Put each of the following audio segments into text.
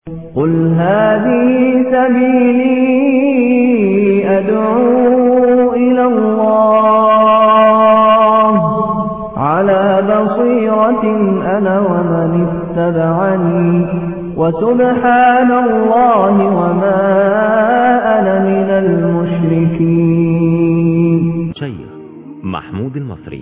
قل هذه سبيلي أدعو إلى الله على بصيرة أنا ومن اتبعني وسبحان الله وما أنا من المشركين شيخ محمود المصري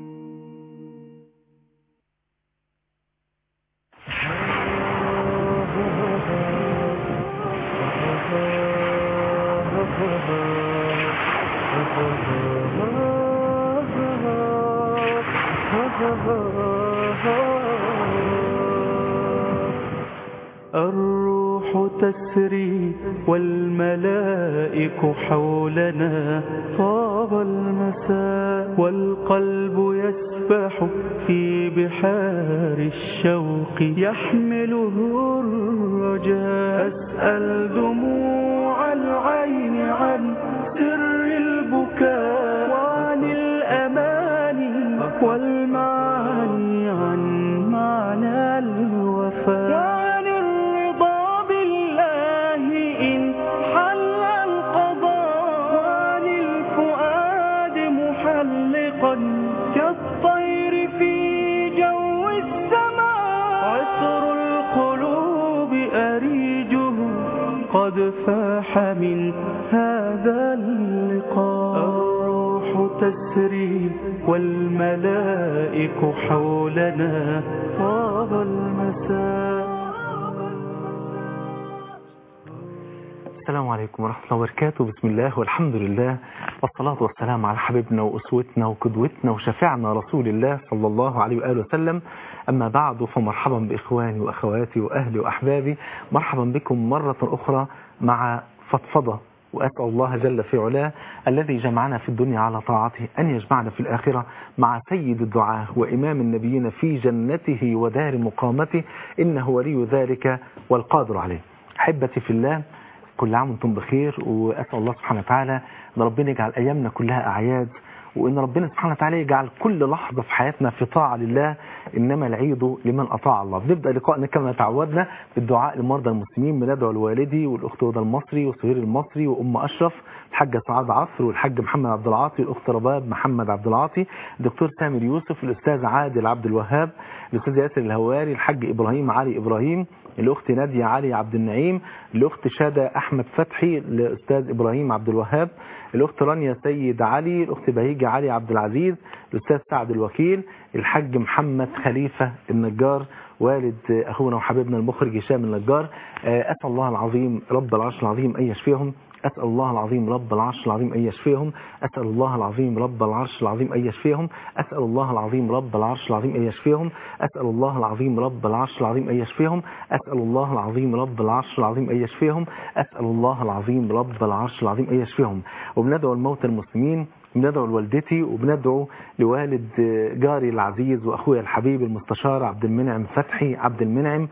الروح تسري والملائك حولنا طاب المساء والقلب يسبح في بحار الشوق يحمله الرجاء أسأل دموع العين عن سر البكاء وعن الأماني والمعاني عن معنى الوفاء وعن الرضا بالله إن حل القضاء وعن الفؤاد محلقا كالطير في جو السماء عطر القلوب أريجه قد فاح من هذا اللقاء الروح تسري والملائك حولنا طاب المساء السلام عليكم ورحمة الله وبركاته بسم الله والحمد لله والصلاة والسلام على حبيبنا وأسوتنا وقدوتنا وشفيعنا رسول الله صلى الله عليه وآله وسلم أما بعد فمرحبا بإخواني وأخواتي وأهلي وأحبابي مرحبا بكم مرة أخرى مع فضفضة وأسأل الله جل في علاه الذي جمعنا في الدنيا على طاعته أن يجمعنا في الآخرة مع سيد الدعاة وإمام النبيين في جنته ودار مقامته إنه ولي ذلك والقادر عليه أحبتي في الله كل عام وانتم بخير وأسأل الله سبحانه وتعالى أن ربنا يجعل أيامنا كلها أعياد وإن ربنا سبحانه وتعالى يجعل كل لحظة في حياتنا في طاعة لله إنما العيد لمن أطاع الله بنبدأ لقائنا كما تعودنا بالدعاء لمرضى المسلمين بندعو لوالدي والأخت هدى المصري وسهير المصري وأم أشرف الحاجة سعاد عصر والحاج محمد عبد العاطي الأخت رباب محمد عبد العاطي الدكتور سامر يوسف الأستاذ عادل عبد الوهاب الأستاذ ياسر الهواري الحاج إبراهيم علي إبراهيم الأخت نادية علي عبد النعيم الأخت شادة أحمد فتحي الأستاذ إبراهيم عبد الوهاب الأخت رانيا سيد علي الأخت بهيجة علي عبد العزيز الأستاذ سعد الوكيل الحاج محمد خليفة النجار والد أخونا وحبيبنا المخرج هشام النجار أسأل الله العظيم رب العرش العظيم أن يشفيهم أسأل الله العظيم رب العرش العظيم أن يشفيهم أسأل الله العظيم رب العرش العظيم أن يشفيهم أسأل الله العظيم رب العرش العظيم أن يشفيهم أسأل الله العظيم رب العرش العظيم أن يشفيهم أسأل الله العظيم رب العرش العظيم أن يشفيهم أسأل الله العظيم رب العرش العظيم أن يشفيهم وبندعو الموتى المسلمين بندعو لوالدتي وبندعو لوالد جاري العزيز واخويا الحبيب المستشار عبد المنعم فتحي عبد المنعم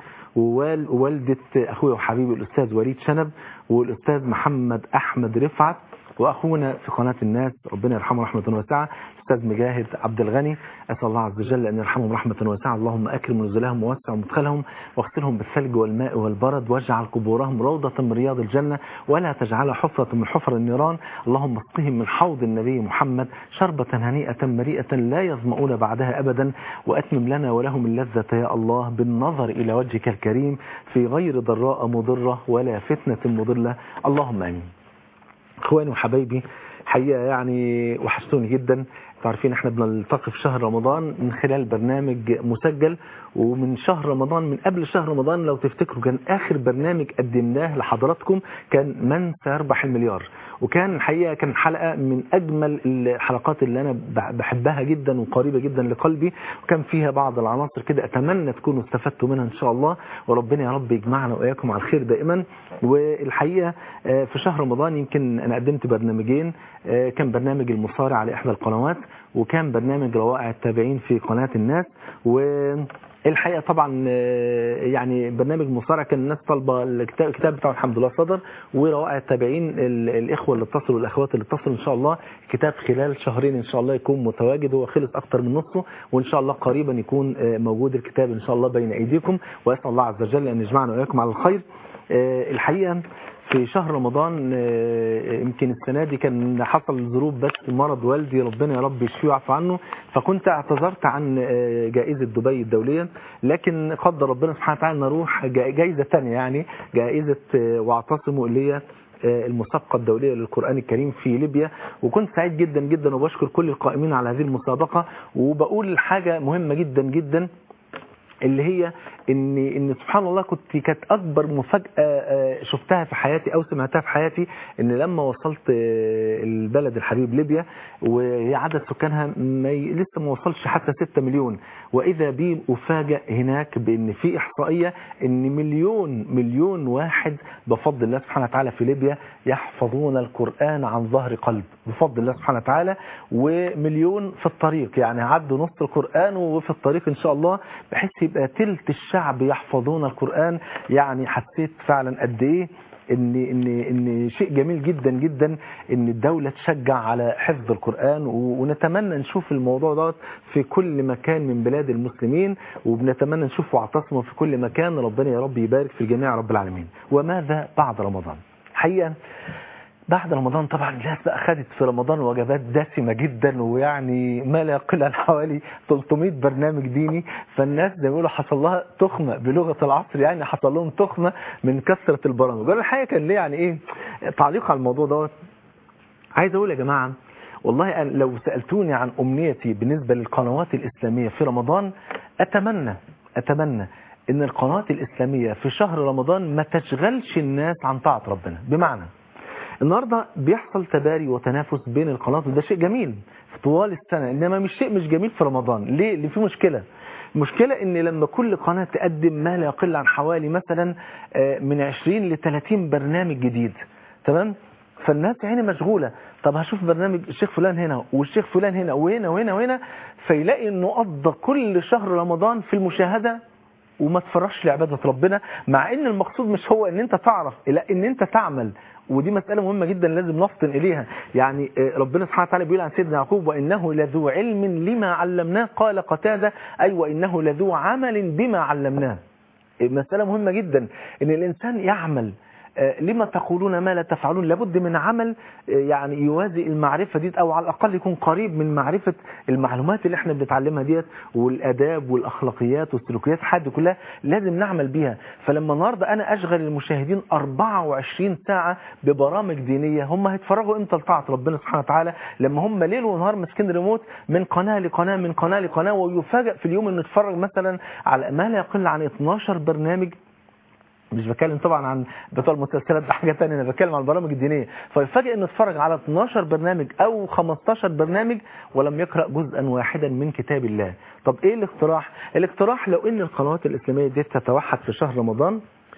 ووالدة اخويا وحبيبي الاستاذ وليد شنب والاستاذ محمد احمد رفعت واخونا في قناة الناس ربنا يرحمه رحمة واسعة استاذ مجاهد عبد الغني اسال الله عز وجل ان يرحمهم رحمة واسعة اللهم اكرم نزلهم ووسع مدخلهم واغسلهم بالثلج والماء والبرد واجعل قبورهم روضة من رياض الجنة ولا تجعلها حفرة من حفر النيران اللهم اسقهم من حوض النبي محمد شربة هنيئة مريئة لا يظمؤون بعدها ابدا واتمم لنا ولهم اللذة يا الله بالنظر الى وجهك الكريم في غير ضراء مضرة ولا فتنة مضلة اللهم امين اخواني وحبايبي حقيقة يعني وحشتوني جدا عارفين احنا بنلتقي في شهر رمضان من خلال برنامج مسجل ومن شهر رمضان من قبل شهر رمضان لو تفتكروا كان اخر برنامج قدمناه لحضراتكم كان من سيربح المليار وكان الحقيقة كان حلقة من اجمل الحلقات اللي انا بحبها جدا وقريبة جدا لقلبي وكان فيها بعض العناصر كده اتمنى تكونوا استفدتوا منها ان شاء الله وربنا يا رب يجمعنا واياكم على الخير دائما والحقيقة في شهر رمضان يمكن انا قدمت برنامجين كان برنامج المصارع على احدى القنوات وكان برنامج روائع التابعين في قناة الناس والحقيقة طبعا يعني برنامج مصارع كان الناس طالبة الكتاب بتاعه الحمد لله صدر وروائع التابعين الإخوة اللي اتصلوا والأخوات اللي اتصلوا إن شاء الله كتاب خلال شهرين إن شاء الله يكون متواجد هو خلص أكتر من نصه وإن شاء الله قريبا يكون موجود الكتاب إن شاء الله بين أيديكم وأسأل الله عز وجل أن يجمعنا وإياكم على الخير آه، الحقيقة في شهر رمضان آه، يمكن السنة دي كان حصل ظروف بس مرض والدي ربنا يا رب يشفيه ويعفو عنه فكنت اعتذرت عن آه، جائزة دبي الدولية لكن قدر ربنا سبحانه وتعالى ان اروح جا- جائزة تانية يعني جائزة آه، واعتصموا اللي هي آه، المسابقة الدولية للقرآن الكريم في ليبيا وكنت سعيد جدا جدا وبشكر كل القائمين على هذه المسابقة وبقول حاجة مهمة جدا جدا اللي هي ان ان سبحان الله كنت كانت اكبر مفاجاه آه، شفتها في حياتي او سمعتها في حياتي ان لما وصلت آه، البلد الحبيب ليبيا وهي عدد سكانها ما ي- لسه ما وصلش حتى 6 مليون واذا بي افاجئ هناك بان في احصائيه ان مليون مليون واحد بفضل الله سبحانه وتعالى في ليبيا يحفظون القران عن ظهر قلب بفضل الله سبحانه وتعالى ومليون في الطريق يعني عدوا نص القران وفي الطريق ان شاء الله بحيث يبقى تلت الشعب يحفظون القرآن يعني حسيت فعلا قد ايه ان ان ان شيء جميل جدا جدا ان الدوله تشجع على حفظ القران و- ونتمنى نشوف الموضوع دوت في كل مكان من بلاد المسلمين وبنتمنى نشوفه واعتصموا في كل مكان ربنا يا رب يبارك في الجميع رب العالمين وماذا بعد رمضان حقيقه بعد رمضان طبعا الناس بقى خدت في رمضان وجبات دسمة جدا ويعني ما لا يقل عن حوالي 300 برنامج ديني فالناس زي ما بيقولوا حصل لها تخمة بلغة العصر يعني حصل لهم تخمة من كثرة البرامج وانا الحقيقة كان ليه يعني ايه تعليق على الموضوع دوت عايز اقول يا جماعة والله أنا لو سألتوني عن أمنيتي بالنسبة للقنوات الإسلامية في رمضان أتمنى أتمنى ان القنوات الإسلامية في شهر رمضان ما تشغلش الناس عن طاعة ربنا بمعنى النهارده بيحصل تباري وتنافس بين القنوات وده شيء جميل في طوال السنه انما مش شيء مش جميل في رمضان ليه اللي فيه مشكله مشكلة ان لما كل قناة تقدم ما لا يقل عن حوالي مثلا آه، من 20 ل 30 برنامج جديد تمام فالناس عيني مشغولة طب هشوف برنامج الشيخ فلان هنا والشيخ فلان هنا وهنا وهنا وهنا فيلاقي انه قضى كل شهر رمضان في المشاهدة وما تفرحش لعبادة ربنا مع ان المقصود مش هو ان انت تعرف لا ان انت تعمل ودي مسألة مهمة جدا لازم نفطن إليها يعني آه، ربنا سبحانه وتعالى بيقول عن سيدنا يعقوب وإنه لذو علم لما علمناه قال قتادة أي وإنه لذو عمل بما علمناه مسألة مهمة جدا ان الانسان يعمل آه، لما تقولون ما لا تفعلون لابد من عمل آه، يعني يوازي المعرفة دي او على الاقل يكون قريب من معرفة المعلومات اللي احنا بنتعلمها ديت والاداب والاخلاقيات والسلوكيات حد كلها لازم نعمل بيها فلما النهارده انا اشغل المشاهدين 24 ساعة ببرامج دينية هم هيتفرغوا امتى لطاعة ربنا سبحانه وتعالى لما هم ليل ونهار ماسكين ريموت من قناة لقناة من قناة لقناة ويفاجئ في اليوم انه يتفرج مثلا على ما لا يقل عن 12 برنامج مش بتكلم طبعا عن بتوع المسلسلات ده حاجه ثانيه انا بتكلم عن البرامج الدينيه فيفاجئ انه اتفرج على 12 برنامج او 15 برنامج ولم يقرا جزءا واحدا من كتاب الله طب ايه الاقتراح الاقتراح لو ان القنوات الاسلاميه دي تتوحد في شهر رمضان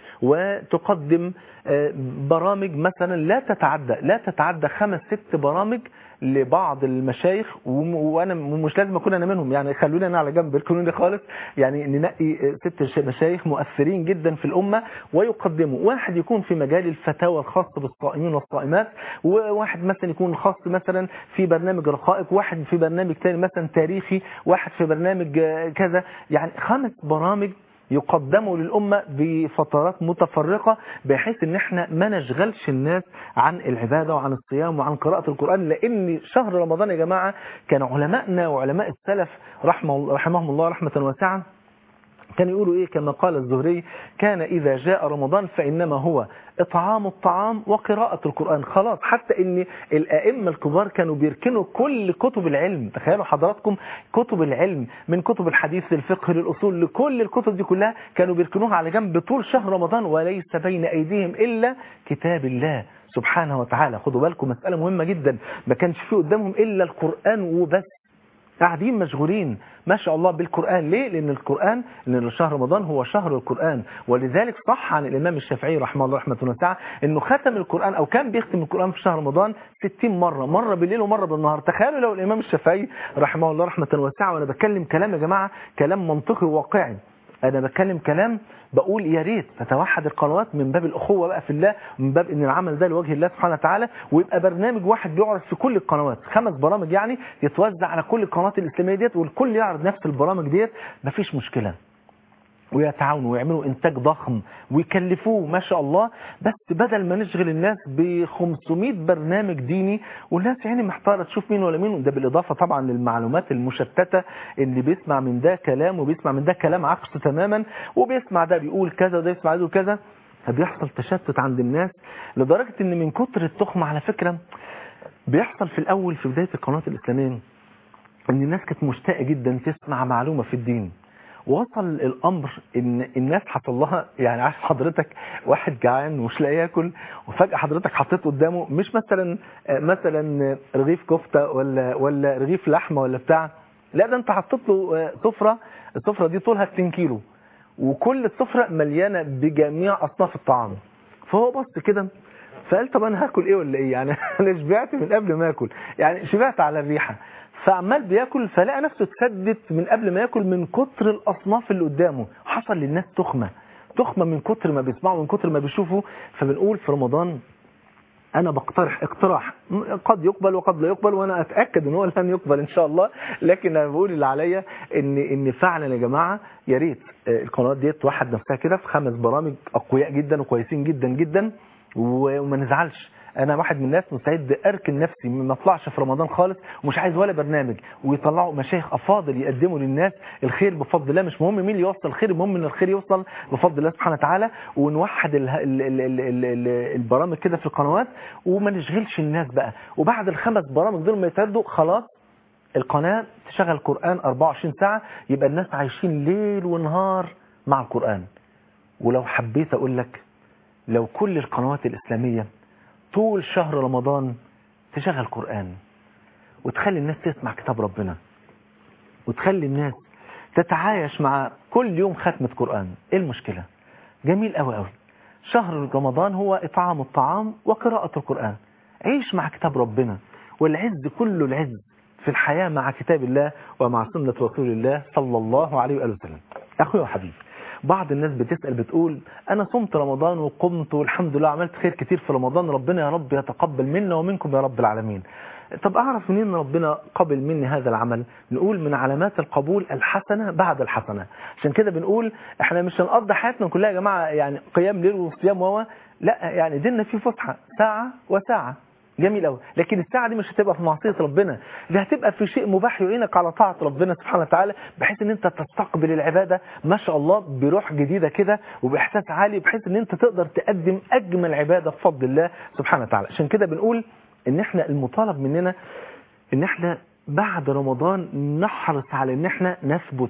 وتقدم آه، برامج مثلا لا تتعدى لا تتعدى خمس ست برامج لبعض المشايخ وم- وانا مش لازم اكون انا منهم يعني خلوني انا على جنب اركنوني خالص يعني ننقي آه، ست ش- مشايخ مؤثرين جدا في الامه ويقدموا واحد يكون في مجال الفتاوى الخاص بالصائمين والصائمات وواحد مثلا يكون خاص مثلا في برنامج رقائق واحد في برنامج تاني مثلا تاريخي واحد في برنامج آه، كذا يعني خمس برامج يقدموا للأمة بفترات متفرقة بحيث ان احنا ما نشغلش الناس عن العبادة وعن الصيام وعن قراءة القرآن لان شهر رمضان يا جماعة كان علماءنا وعلماء السلف رحمه رحمهم الله رحمة واسعة كانوا يقولوا ايه كما قال الزهري كان اذا جاء رمضان فانما هو اطعام الطعام وقراءة القرآن خلاص حتى ان الائمة الكبار كانوا بيركنوا كل كتب العلم تخيلوا حضراتكم كتب العلم من كتب الحديث للفقه للاصول لكل الكتب دي كلها كانوا بيركنوها على جنب طول شهر رمضان وليس بين ايديهم الا كتاب الله سبحانه وتعالى خدوا بالكم مسألة مهمة جدا ما كانش في قدامهم الا القرآن وبس قاعدين مشغولين ما شاء الله بالقرآن ليه؟ لأن القرآن لأن شهر رمضان هو شهر القرآن ولذلك صح عن الإمام الشافعي رحمه الله رحمة واسعة أنه ختم القرآن أو كان بيختم القرآن في شهر رمضان 60 مرة مرة بالليل ومرة بالنهار تخيلوا لو الإمام الشافعي رحمه الله رحمة واسعة وأنا بتكلم كلام يا جماعة كلام منطقي وواقعي انا بتكلم كلام بقول يا ريت تتوحد القنوات من باب الاخوه بقى في الله من باب ان العمل ده لوجه الله سبحانه وتعالى ويبقى برنامج واحد بيعرض في كل القنوات خمس برامج يعني يتوزع على كل القنوات الاسلاميه ديت والكل يعرض نفس البرامج ديت مفيش مشكله ويتعاونوا ويعملوا انتاج ضخم ويكلفوه ما شاء الله بس بدل ما نشغل الناس ب 500 برنامج ديني والناس يعني محتاره تشوف مين ولا مين ده بالاضافه طبعا للمعلومات المشتته اللي بيسمع من ده كلام وبيسمع من ده كلام عكسه تماما وبيسمع ده بيقول كذا وده يسمع ده يقول كذا فبيحصل تشتت عند الناس لدرجه ان من كتر التخمه على فكره بيحصل في الاول في بدايه القنوات الاسلاميه ان الناس كانت مشتاقه جدا تسمع معلومه في الدين وصل الامر ان الناس حصل لها يعني عارف حضرتك واحد جعان ومش لاقي ياكل وفجاه حضرتك حطيت قدامه مش مثلا مثلا رغيف كفته ولا ولا رغيف لحمه ولا بتاع لا ده انت حطيت له سفره السفره دي طولها 2 كيلو وكل السفره مليانه بجميع اصناف الطعام فهو بص كده فقال طب انا هاكل ايه ولا ايه يعني انا شبعت من قبل ما اكل يعني شبعت على الريحه فعمال بياكل فلقى نفسه اتسدت من قبل ما ياكل من كتر الاصناف اللي قدامه حصل للناس تخمه تخمه من كتر ما بيسمعوا من كتر ما بيشوفوا فبنقول في رمضان انا بقترح اقتراح قد يقبل وقد لا يقبل وانا اتاكد ان هو لن يقبل ان شاء الله لكن انا بقول اللي عليا ان ان فعلا يا جماعه يا ريت القنوات ديت توحد نفسها كده في خمس برامج اقوياء جدا وكويسين جدا جدا وما نزعلش انا واحد من الناس مستعد اركن نفسي ما اطلعش في رمضان خالص ومش عايز ولا برنامج ويطلعوا مشايخ افاضل يقدموا للناس الخير بفضل الله مش مهم مين اللي يوصل الخير المهم ان الخير يوصل بفضل الله سبحانه وتعالى ونوحد ال ال ال ال ال ال البرامج كده في القنوات وما نشغلش الناس بقى وبعد الخمس برامج دول ما يتردوا خلاص القناه تشغل قران 24 ساعه يبقى الناس عايشين ليل ونهار مع القران ولو حبيت اقول لك لو كل القنوات الاسلاميه طول شهر رمضان تشغل قرآن وتخلي الناس تسمع كتاب ربنا وتخلي الناس تتعايش مع كل يوم ختمة قرآن ايه المشكلة جميل قوي قوي شهر رمضان هو إطعام الطعام وقراءة القرآن عيش مع كتاب ربنا والعز كله العز في الحياة مع كتاب الله ومع سنة رسول الله صلى الله عليه وآله وسلم أخوي وحبيبي بعض الناس بتسأل بتقول أنا صمت رمضان وقمت والحمد لله عملت خير كتير في رمضان ربنا يا رب يتقبل منا ومنكم يا رب العالمين طب أعرف منين ربنا قبل مني هذا العمل نقول من علامات القبول الحسنة بعد الحسنة عشان كده بنقول احنا مش هنقضي حياتنا كلها يا جماعة يعني قيام ليل وصيام وهو لا يعني ديننا فيه فسحة ساعة وساعة جميل قوي لكن الساعة دي مش هتبقى في معصية ربنا دي هتبقى في شيء مباح يعينك على طاعة ربنا سبحانه وتعالى بحيث ان انت تستقبل العبادة ما شاء الله بروح جديدة كده وبإحساس عالي بحيث ان انت تقدر تقدم أجمل عبادة بفضل الله سبحانه وتعالى عشان كده بنقول ان احنا المطالب مننا ان احنا بعد رمضان نحرص على ان احنا نثبت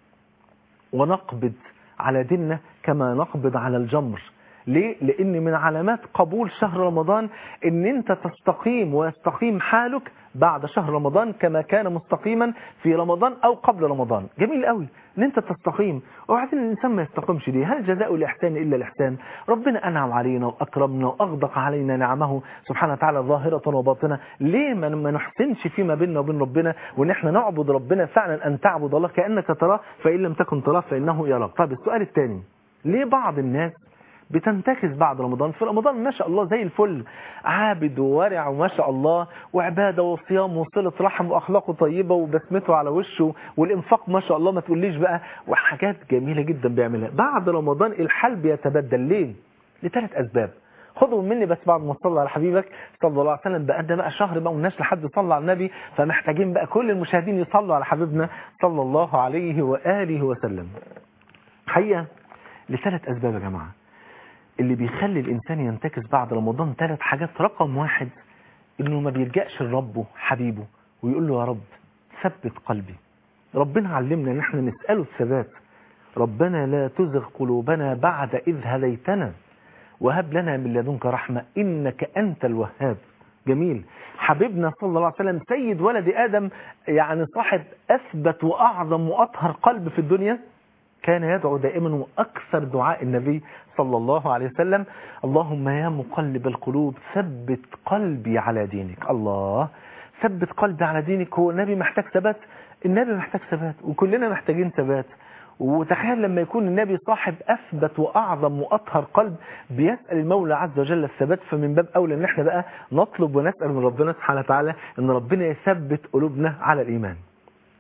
ونقبض على ديننا كما نقبض على الجمر ليه؟ لأن من علامات قبول شهر رمضان أن أنت تستقيم ويستقيم حالك بعد شهر رمضان كما كان مستقيما في رمضان أو قبل رمضان جميل قوي أن أنت تستقيم وبعدين الإنسان ما يستقيمش ليه هل جزاء الإحسان إلا الإحسان ربنا أنعم علينا وأكرمنا وأغدق علينا نعمه سبحانه وتعالى ظاهرة وباطنة ليه ما ما نحسنش فيما بيننا وبين ربنا وأن احنا نعبد ربنا فعلا أن تعبد الله كأنك تراه فإن لم تكن تراه فإنه يراك طيب السؤال الثاني ليه بعض الناس بتنتكس بعد رمضان في رمضان ما شاء الله زي الفل عابد وورع وما شاء الله وعبادة وصيام وصلة رحم وأخلاقه طيبة وبسمته على وشه والإنفاق ما شاء الله ما تقوليش بقى وحاجات جميلة جدا بيعملها بعد رمضان الحال بيتبدل ليه؟ لثلاث أسباب خدوا مني بس بعد ما تصلى على حبيبك صلى الله عليه وسلم بقى ده بقى شهر بقى والناس لحد صلى على النبي فمحتاجين بقى كل المشاهدين يصلوا على حبيبنا صلى الله عليه وآله وسلم حقيقة لثلاث أسباب يا جماعة اللي بيخلي الإنسان ينتكس بعد رمضان ثلاث حاجات رقم واحد إنه ما بيلجأش لربه حبيبه ويقول له يا رب ثبت قلبي ربنا علمنا إن احنا نسأله الثبات ربنا لا تزغ قلوبنا بعد إذ هديتنا وهب لنا من لدنك رحمة إنك أنت الوهاب جميل حبيبنا صلى الله عليه وسلم سيد ولد آدم يعني صاحب أثبت وأعظم وأطهر قلب في الدنيا كان يدعو دائما وأكثر دعاء النبي صلى الله عليه وسلم اللهم يا مقلب القلوب ثبت قلبي على دينك الله ثبت قلبي على دينك هو النبي محتاج ثبات النبي محتاج ثبات وكلنا محتاجين ثبات وتخيل لما يكون النبي صاحب أثبت وأعظم وأطهر قلب بيسأل المولى عز وجل الثبات فمن باب أولى أن احنا بقى نطلب ونسأل من ربنا سبحانه وتعالى أن ربنا يثبت قلوبنا على الإيمان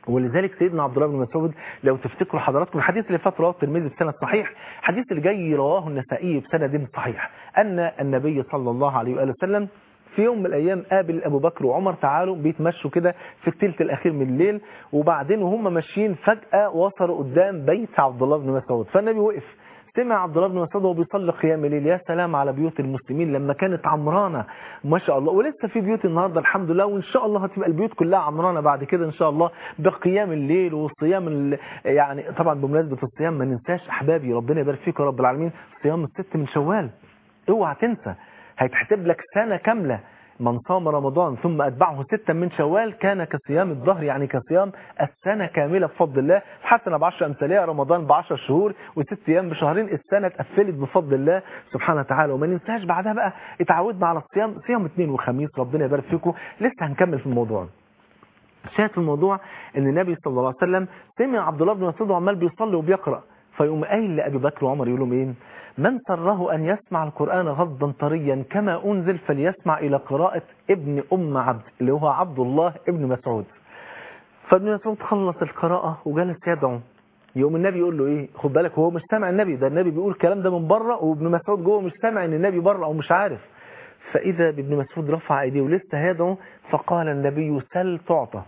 ولذلك سيدنا عبد الله بن مسعود لو تفتكروا حضراتكم الحديث اللي فات رواه الترمذي بسند صحيح الحديث اللي جاي رواه النسائي بسند صحيح ان النبي صلى الله عليه واله وسلم في يوم من الايام قابل ابو بكر وعمر تعالوا بيتمشوا كده في الثلث الاخير من الليل وبعدين وهم ماشيين فجاه وصلوا قدام بيت عبد الله بن مسعود فالنبي وقف سمع عبد الله بن مسعود وهو بيصلي قيام الليل يا سلام على بيوت المسلمين لما كانت عمرانه ما شاء الله ولسه في بيوت النهارده الحمد لله وان شاء الله هتبقى البيوت كلها عمرانه بعد كده ان شاء الله بقيام الليل والصيام ال- يعني طبعا بمناسبه الصيام ما ننساش احبابي ربنا يبارك فيكم يا رب العالمين صيام الست من شوال اوعى تنسى هيتحسب لك سنه كامله من صام رمضان ثم أتبعه ستا من شوال كان كصيام الظهر يعني كصيام السنة كاملة بفضل الله حسنة بعشر أمثالها رمضان بعشر شهور وست أيام بشهرين السنة اتقفلت بفضل الله سبحانه وتعالى وما ننساش بعدها بقى اتعودنا على الصيام صيام اثنين وخميس ربنا يبارك فيكم لسه هنكمل في الموضوع شاهد في الموضوع ان النبي صلى الله عليه وسلم سمع عبد الله بن مسعود وعمال بيصلي وبيقرأ فيقوم قايل لأبي بكر وعمر يقول لهم ايه من سره أن يسمع القرآن غضا طريا كما أنزل فليسمع إلى قراءة ابن أم عبد اللي هو عبد الله ابن مسعود فابن مسعود خلص القراءة وجلس يدعو يوم النبي يقول له ايه خد بالك هو مش سامع النبي ده النبي بيقول الكلام ده من بره وابن مسعود جوه مش سامع ان النبي بره او مش عارف فاذا بابن مسعود رفع ايديه ولسه هيدعو فقال النبي سل تعطى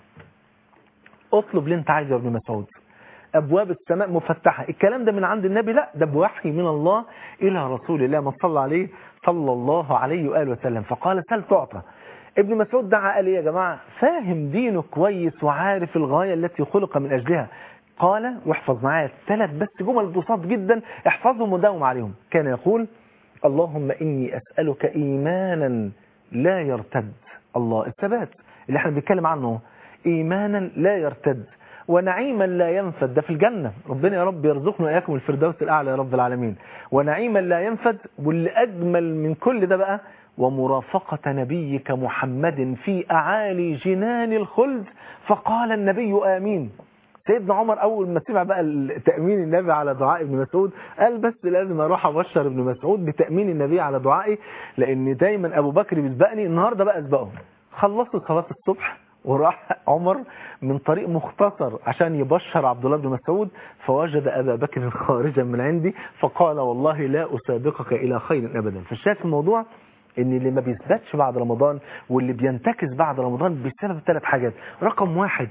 اطلب اللي انت عايزه يا ابن مسعود ابواب السماء مفتحه الكلام ده من عند النبي لا ده بوحي من الله الى رسول الله ما صلى عليه صلى الله عليه واله وسلم فقال سل تعطى ابن مسعود دعا قال ايه يا جماعه فاهم دينه كويس وعارف الغايه التي خلق من اجلها قال واحفظ معايا ثلاث بس جمل بساط جدا احفظهم وداوم عليهم كان يقول اللهم اني اسالك ايمانا لا يرتد الله الثبات اللي احنا بنتكلم عنه ايمانا لا يرتد ونعيما لا ينفد ده في الجنة ربنا يا رب يرزقنا وإياكم الفردوس الأعلى يا رب العالمين ونعيما لا ينفد واللي أجمل من كل ده بقى ومرافقة نبيك محمد في أعالي جنان الخلد فقال النبي آمين سيدنا عمر أول ما سمع بقى تأمين النبي على دعاء ابن مسعود قال بس لازم أروح أبشر ابن مسعود بتأمين النبي على دعائي لأن دايما أبو بكر بيسبقني النهاردة بقى أسبقه خلصوا صلاة الصبح وراح عمر من طريق مختصر عشان يبشر عبد الله بن مسعود فوجد أبا بكر خارجا من عندي فقال والله لا أسابقك إلى خير أبدا فالشاهد في الموضوع ان اللي ما بيثبتش بعد رمضان واللي بينتكس بعد رمضان بسبب ثلاث حاجات رقم واحد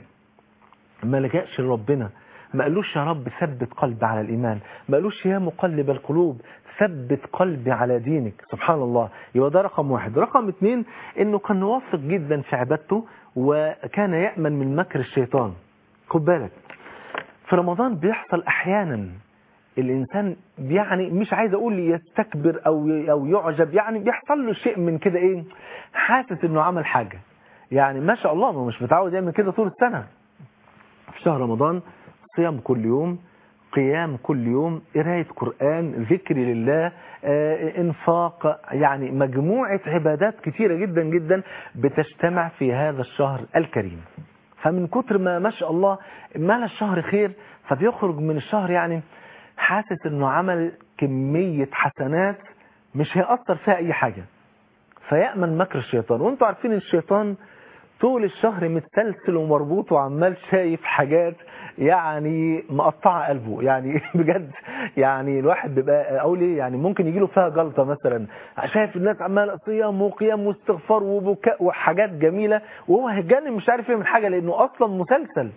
ما لجأش لربنا ما قالوش يا رب ثبت قلبي على الإيمان ما قالوش يا مقلب القلوب ثبت قلبي على دينك سبحان الله يبقى ده رقم واحد رقم اثنين انه كان واثق جدا في عبادته وكان يأمن من مكر الشيطان خد بالك في رمضان بيحصل احيانا الانسان يعني مش عايز اقول يستكبر او او يعجب يعني بيحصل له شيء من كده ايه حاسس انه عمل حاجة يعني ما شاء الله ما مش متعود يعمل كده طول السنة في شهر رمضان صيام كل يوم قيام كل يوم قراية قرآن ذكر لله آه، انفاق يعني مجموعة عبادات كتيرة جدا جدا بتجتمع في هذا الشهر الكريم فمن كتر ما ما شاء الله مال الشهر خير فبيخرج من الشهر يعني حاسس انه عمل كمية حسنات مش هيأثر فيها اي حاجة فيأمن مكر الشيطان وانتوا عارفين الشيطان طول الشهر متسلسل ومربوط وعمال شايف حاجات يعني مقطعه قلبه يعني بجد يعني الواحد بيبقى اقول ايه يعني ممكن يجي له فيها جلطه مثلا شايف الناس عمال صيام وقيام واستغفار وبكاء وحاجات جميله وهو هيتجنن مش عارف يعمل حاجه لانه اصلا مسلسل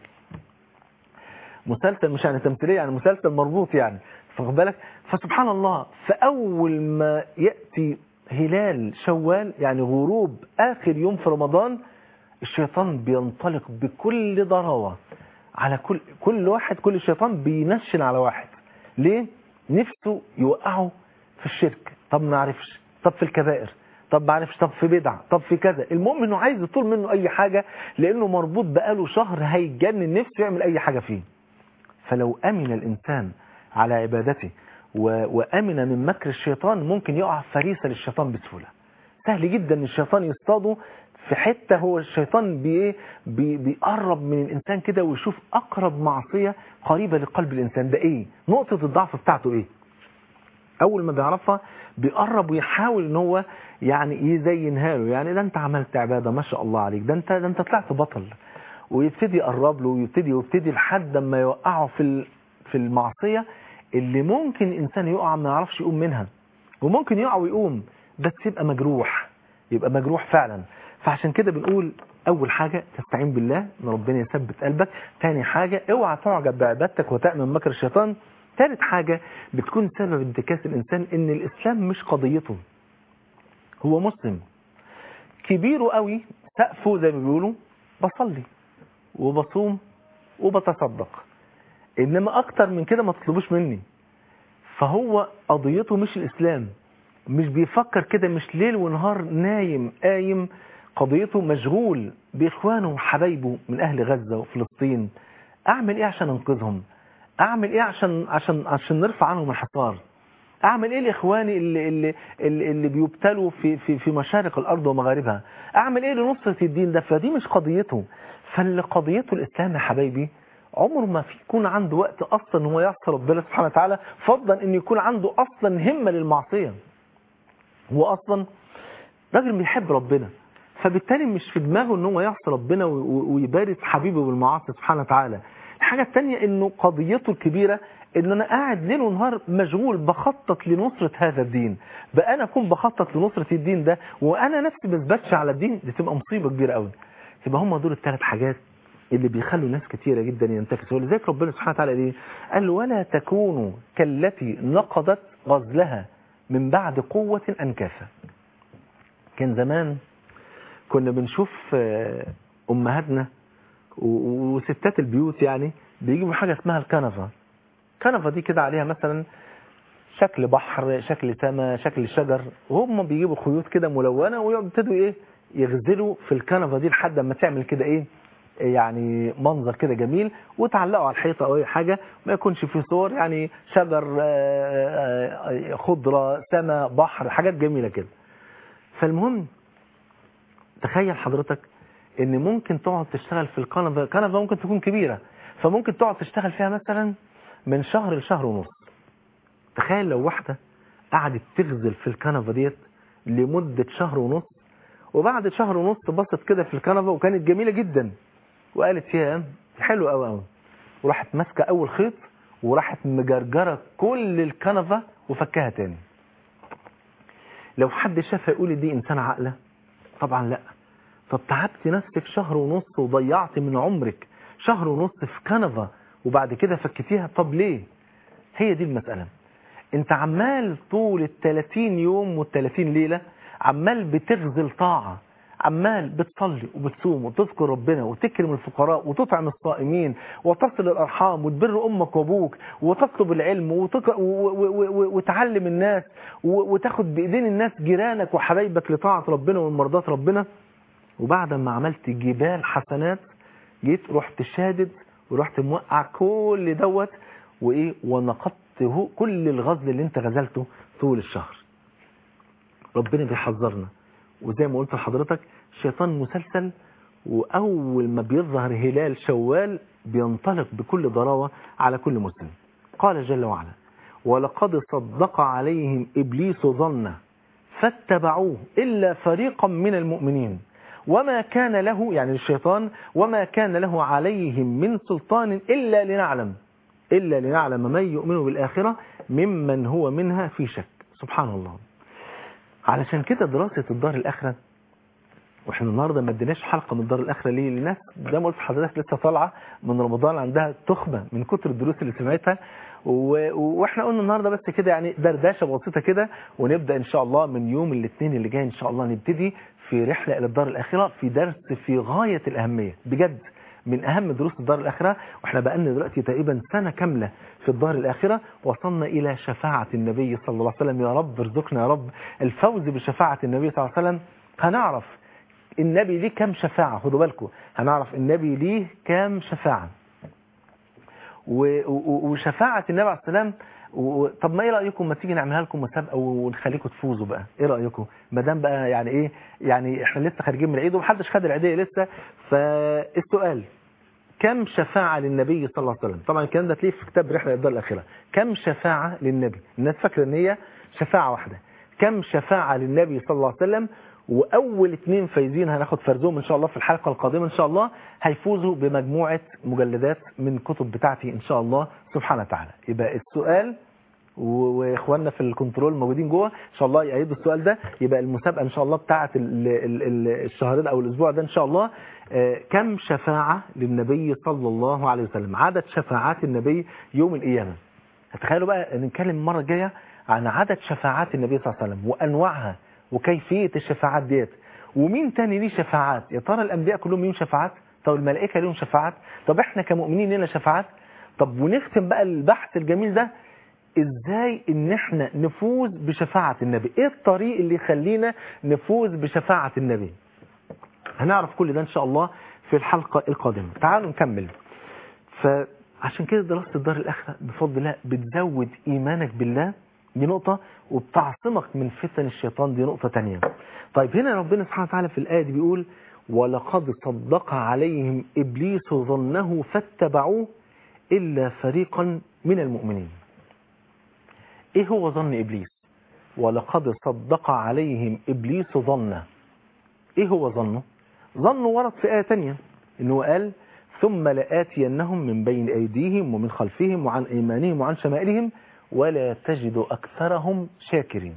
مسلسل مش يعني تمثيليه يعني مسلسل مربوط يعني فخد بالك فسبحان الله فاول ما ياتي هلال شوال يعني غروب اخر يوم في رمضان الشيطان بينطلق بكل ضراوة على كل كل واحد كل شيطان بينشن على واحد ليه نفسه يوقعه في الشرك طب ما عرفش طب في الكبائر طب ما عرفش طب في بدع طب في كذا المهم انه عايز يطول منه اي حاجة لانه مربوط بقاله شهر هيجنن نفسه يعمل اي حاجة فيه فلو امن الانسان على عبادته و... وامن من مكر الشيطان ممكن يقع فريسة للشيطان بسهولة سهل جدا ان الشيطان يصطاده في حتة هو الشيطان بي بي بيقرب من الإنسان كده ويشوف أقرب معصية قريبة لقلب الإنسان ده إيه نقطة الضعف بتاعته إيه أول ما بيعرفها بيقرب ويحاول إن هو يعني يزينها له يعني ده أنت عملت عبادة ما شاء الله عليك ده أنت ده أنت طلعت بطل ويبتدي يقرب له ويبتدي ويبتدي لحد ما يوقعه في ال- في المعصيه اللي ممكن انسان يقع ما يعرفش يقوم منها وممكن يقع ويقوم بس يبقى مجروح يبقى مجروح فعلا فعشان كده بنقول اول حاجة تستعين بالله ان ربنا يثبت قلبك تاني حاجة اوعى تعجب بعبادتك وتأمن مكر الشيطان ثالث حاجة بتكون سبب انتكاس الانسان ان الاسلام مش قضيته هو مسلم كبيره قوي سقفه زي ما بيقولوا بصلي وبصوم وبتصدق انما اكتر من كده ما تطلبوش مني فهو قضيته مش الاسلام مش بيفكر كده مش ليل ونهار نايم قايم قضيته مشغول باخوانه وحبايبه من اهل غزة وفلسطين اعمل ايه عشان انقذهم اعمل ايه عشان عشان عشان نرفع عنهم الحصار اعمل ايه لاخواني اللي اللي اللي, اللي بيبتلوا في في في مشارق الارض ومغاربها اعمل ايه لنصرة الدين ده فدي مش قضيته فاللي قضيته الاسلام يا حبايبي عمره ما في يكون عنده وقت اصلا ان هو يعصي ربنا سبحانه وتعالى فضلا ان يكون عنده اصلا همه للمعصيه هو اصلا راجل بيحب ربنا فبالتالي مش في دماغه ان هو يعصي ربنا و- و- ويبارز حبيبه بالمعاصي سبحانه وتعالى الحاجه الثانيه انه قضيته الكبيره ان انا قاعد ليل ونهار مشغول بخطط لنصره هذا الدين بقى انا اكون بخطط لنصره الدين ده وانا نفسي ما اثبتش على الدين دي تبقى مصيبه كبيره قوي يبقى هم دول الثلاث حاجات اللي بيخلوا ناس كتيرة جدا ينتكسوا ولذلك ربنا سبحانه وتعالى ليه قال ولا تكونوا كالتي نقضت غزلها من بعد قوة أنكافة كان زمان كنا بنشوف آه، أمهاتنا و- وستات البيوت يعني بيجيبوا حاجة اسمها الكنفة الكنفة دي كده عليها مثلا شكل بحر شكل سماء شكل شجر وهم بيجيبوا خيوط كده ملونة ويبتدوا ايه يغزلوا في الكنفة دي لحد ما تعمل كده ايه يعني منظر كده جميل وتعلقوا على الحيطة او اي حاجة ما يكونش فيه صور يعني شجر آه، آه، خضرة سماء بحر حاجات جميلة كده فالمهم تخيل حضرتك ان ممكن تقعد تشتغل في الكنفة كنفة ممكن تكون كبيرة فممكن تقعد تشتغل فيها مثلا من شهر لشهر ونص تخيل لو واحدة قعدت تغزل في الكنفة ديت لمدة شهر ونص وبعد شهر ونص بصت كده في الكنفة وكانت جميلة جدا وقالت فيها حلو قوي قوي وراحت ماسكة أول خيط وراحت مجرجرة كل الكنفة وفكها تاني لو حد شافها يقول دي إنسان عاقلة طبعا لا طب تعبت نفسك شهر ونص وضيعت من عمرك شهر ونص في كنفة وبعد كده فكتيها طب ليه هي دي المسألة انت عمال طول ال 30 يوم وال 30 ليلة عمال بتغزل طاعة عمال بتصلي وبتصوم وتذكر ربنا وتكرم الفقراء وتطعم الصائمين وتصل الأرحام وتبر أمك وأبوك وتطلب العلم وتك... و... و... و... وتعلم الناس و... وتاخد بإيدين الناس جيرانك وحبايبك لطاعة ربنا ومرضات ربنا وبعد ما عملت جبال حسنات جيت رحت شادد ورحت موقع كل دوت وايه ونقضته كل الغزل اللي انت غزلته طول الشهر ربنا بيحذرنا وزي ما قلت لحضرتك الشيطان مسلسل واول ما بيظهر هلال شوال بينطلق بكل ضراوه على كل مسلم قال جل وعلا ولقد صدق عليهم ابليس ظنه فاتبعوه الا فريقا من المؤمنين وما كان له يعني الشيطان وما كان له عليهم من سلطان إلا لنعلم إلا لنعلم من يؤمن بالآخرة ممن هو منها في شك سبحان الله علشان كده دراسة الدار الآخرة واحنا النهارده ما اديناش حلقه من الدار الاخره ليه للناس زي ما قلت لحضرتك لسه طالعه من رمضان عندها تخمه من كتر الدروس اللي سمعتها و... واحنا قلنا النهارده بس كده يعني دردشه بسيطه كده ونبدا ان شاء الله من يوم الاثنين اللي جاي ان شاء الله نبتدي في رحله الى الدار الاخره في درس في غايه الاهميه بجد من اهم دروس الدار الاخره واحنا بقالنا دلوقتي تقريبا سنه كامله في الدار الاخره وصلنا الى شفاعه النبي صلى الله عليه وسلم يا رب ارزقنا يا رب الفوز بشفاعه النبي صلى الله عليه وسلم هنعرف النبي ليه كام شفاعة خدوا بالكم هنعرف النبي ليه كام شفاعة و- و- وشفاعة النبي عليه السلام و- طب ما ايه رأيكم ما تيجي نعملها لكم مسابقة ونخليكم تفوزوا بقى ايه رأيكم ما دام بقى يعني ايه يعني احنا لسه خارجين من العيد ومحدش خد العيدية لسه فالسؤال كم شفاعة للنبي صلى الله عليه وسلم طبعا الكلام ده تلاقيه في كتاب رحلة الدار الأخيرة كم شفاعة للنبي الناس فاكرة ان هي شفاعة واحدة كم شفاعة للنبي صلى الله عليه وسلم واول اتنين فايزين هناخد فرزهم ان شاء الله في الحلقه القادمه ان شاء الله هيفوزوا بمجموعه مجلدات من كتب بتاعتي ان شاء الله سبحانه وتعالى يبقى السؤال و- واخواننا في الكنترول موجودين جوه ان شاء الله يعيدوا السؤال ده يبقى المسابقه ان شاء الله بتاعه ال- ال- ال- الشهر ده او الاسبوع ده ان شاء الله آه، كم شفاعه للنبي صلى الله عليه وسلم عدد شفاعات النبي يوم القيامه تخيلوا بقى نتكلم المره الجايه عن عدد شفاعات النبي صلى الله عليه وسلم وانواعها وكيفيه الشفاعات ديت ومين تاني ليه شفاعات يا ترى الانبياء كلهم ليهم شفاعات طب الملائكه ليهم شفاعات طب احنا كمؤمنين لنا شفاعات طب ونختم بقى البحث الجميل ده ازاي ان احنا نفوز بشفاعة النبي ايه الطريق اللي يخلينا نفوز بشفاعة النبي هنعرف كل ده ان شاء الله في الحلقة القادمة تعالوا نكمل فعشان كده دراسة الدار الاخرة بفضل الله بتزود ايمانك بالله دي نقطة وبتعصمك من فتن الشيطان دي نقطة تانية طيب هنا ربنا سبحانه وتعالى في الآية دي بيقول ولقد صدق عليهم إبليس ظنه فاتبعوه إلا فريقا من المؤمنين ايه هو ظن ابليس ولقد صدق عليهم ابليس ظنه ايه هو ظنه ظنه ورد في ايه تانية انه قال ثم لآتينهم من بين ايديهم ومن خلفهم وعن ايمانهم وعن شمائلهم ولا تجد اكثرهم شاكرين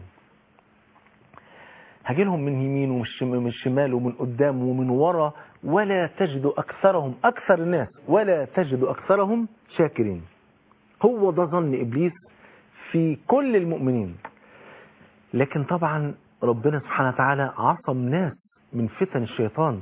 هجي لهم من يمين ومن الشم- من الشمال ومن قدام ومن ورا ولا تجد اكثرهم اكثر الناس ولا تجد اكثرهم شاكرين هو ده ظن ابليس في كل المؤمنين لكن طبعا ربنا سبحانه وتعالى عصم ناس من فتن الشيطان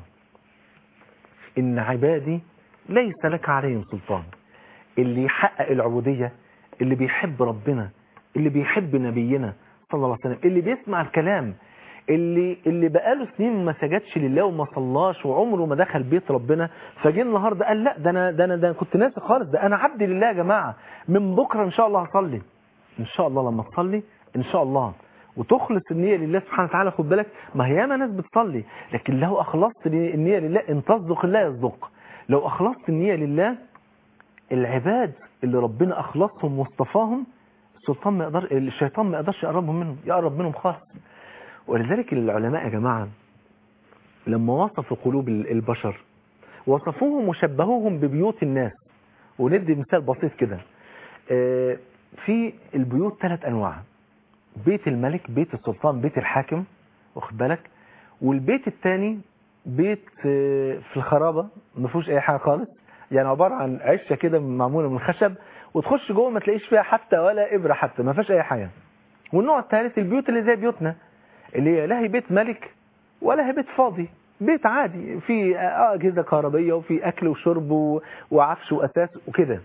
ان عبادي ليس لك عليهم سلطان اللي يحقق العبودية اللي بيحب ربنا اللي بيحب نبينا صلى الله عليه وسلم اللي بيسمع الكلام اللي اللي بقاله سنين ما سجدش لله وما صلاش وعمره ما دخل بيت ربنا فجه النهارده قال لا ده انا ده انا ده أنا كنت ناسي خالص ده انا عبد لله يا جماعه من بكره ان شاء الله هصلي ان شاء الله لما تصلي ان شاء الله وتخلص النية لله سبحانه وتعالى خد بالك ما هي ياما ناس بتصلي لكن لو اخلصت النية لله ان تصدق الله يصدق لو اخلصت النية لله العباد اللي ربنا اخلصهم واصطفاهم السلطان ما يقدر الشيطان ما يقدرش يقربهم منهم يقرب منهم خالص ولذلك العلماء يا جماعة لما وصفوا قلوب البشر وصفوهم وشبهوهم ببيوت الناس وندي مثال بسيط كده آه، في البيوت ثلاث انواع بيت الملك بيت السلطان بيت الحاكم واخد بالك والبيت الثاني بيت آه، في الخرابة ما فيهوش اي حاجة خالص يعني عبارة عن عشة كده معمولة من خشب وتخش جوه ما تلاقيش فيها حتى ولا إبرة حتى ما فيهاش اي حاجة والنوع الثالث البيوت اللي زي بيوتنا اللي هي لا هي بيت ملك ولا هي بيت فاضي بيت عادي في أجهزة كهربية وفي أكل وشرب و- وعفش وأساس وكده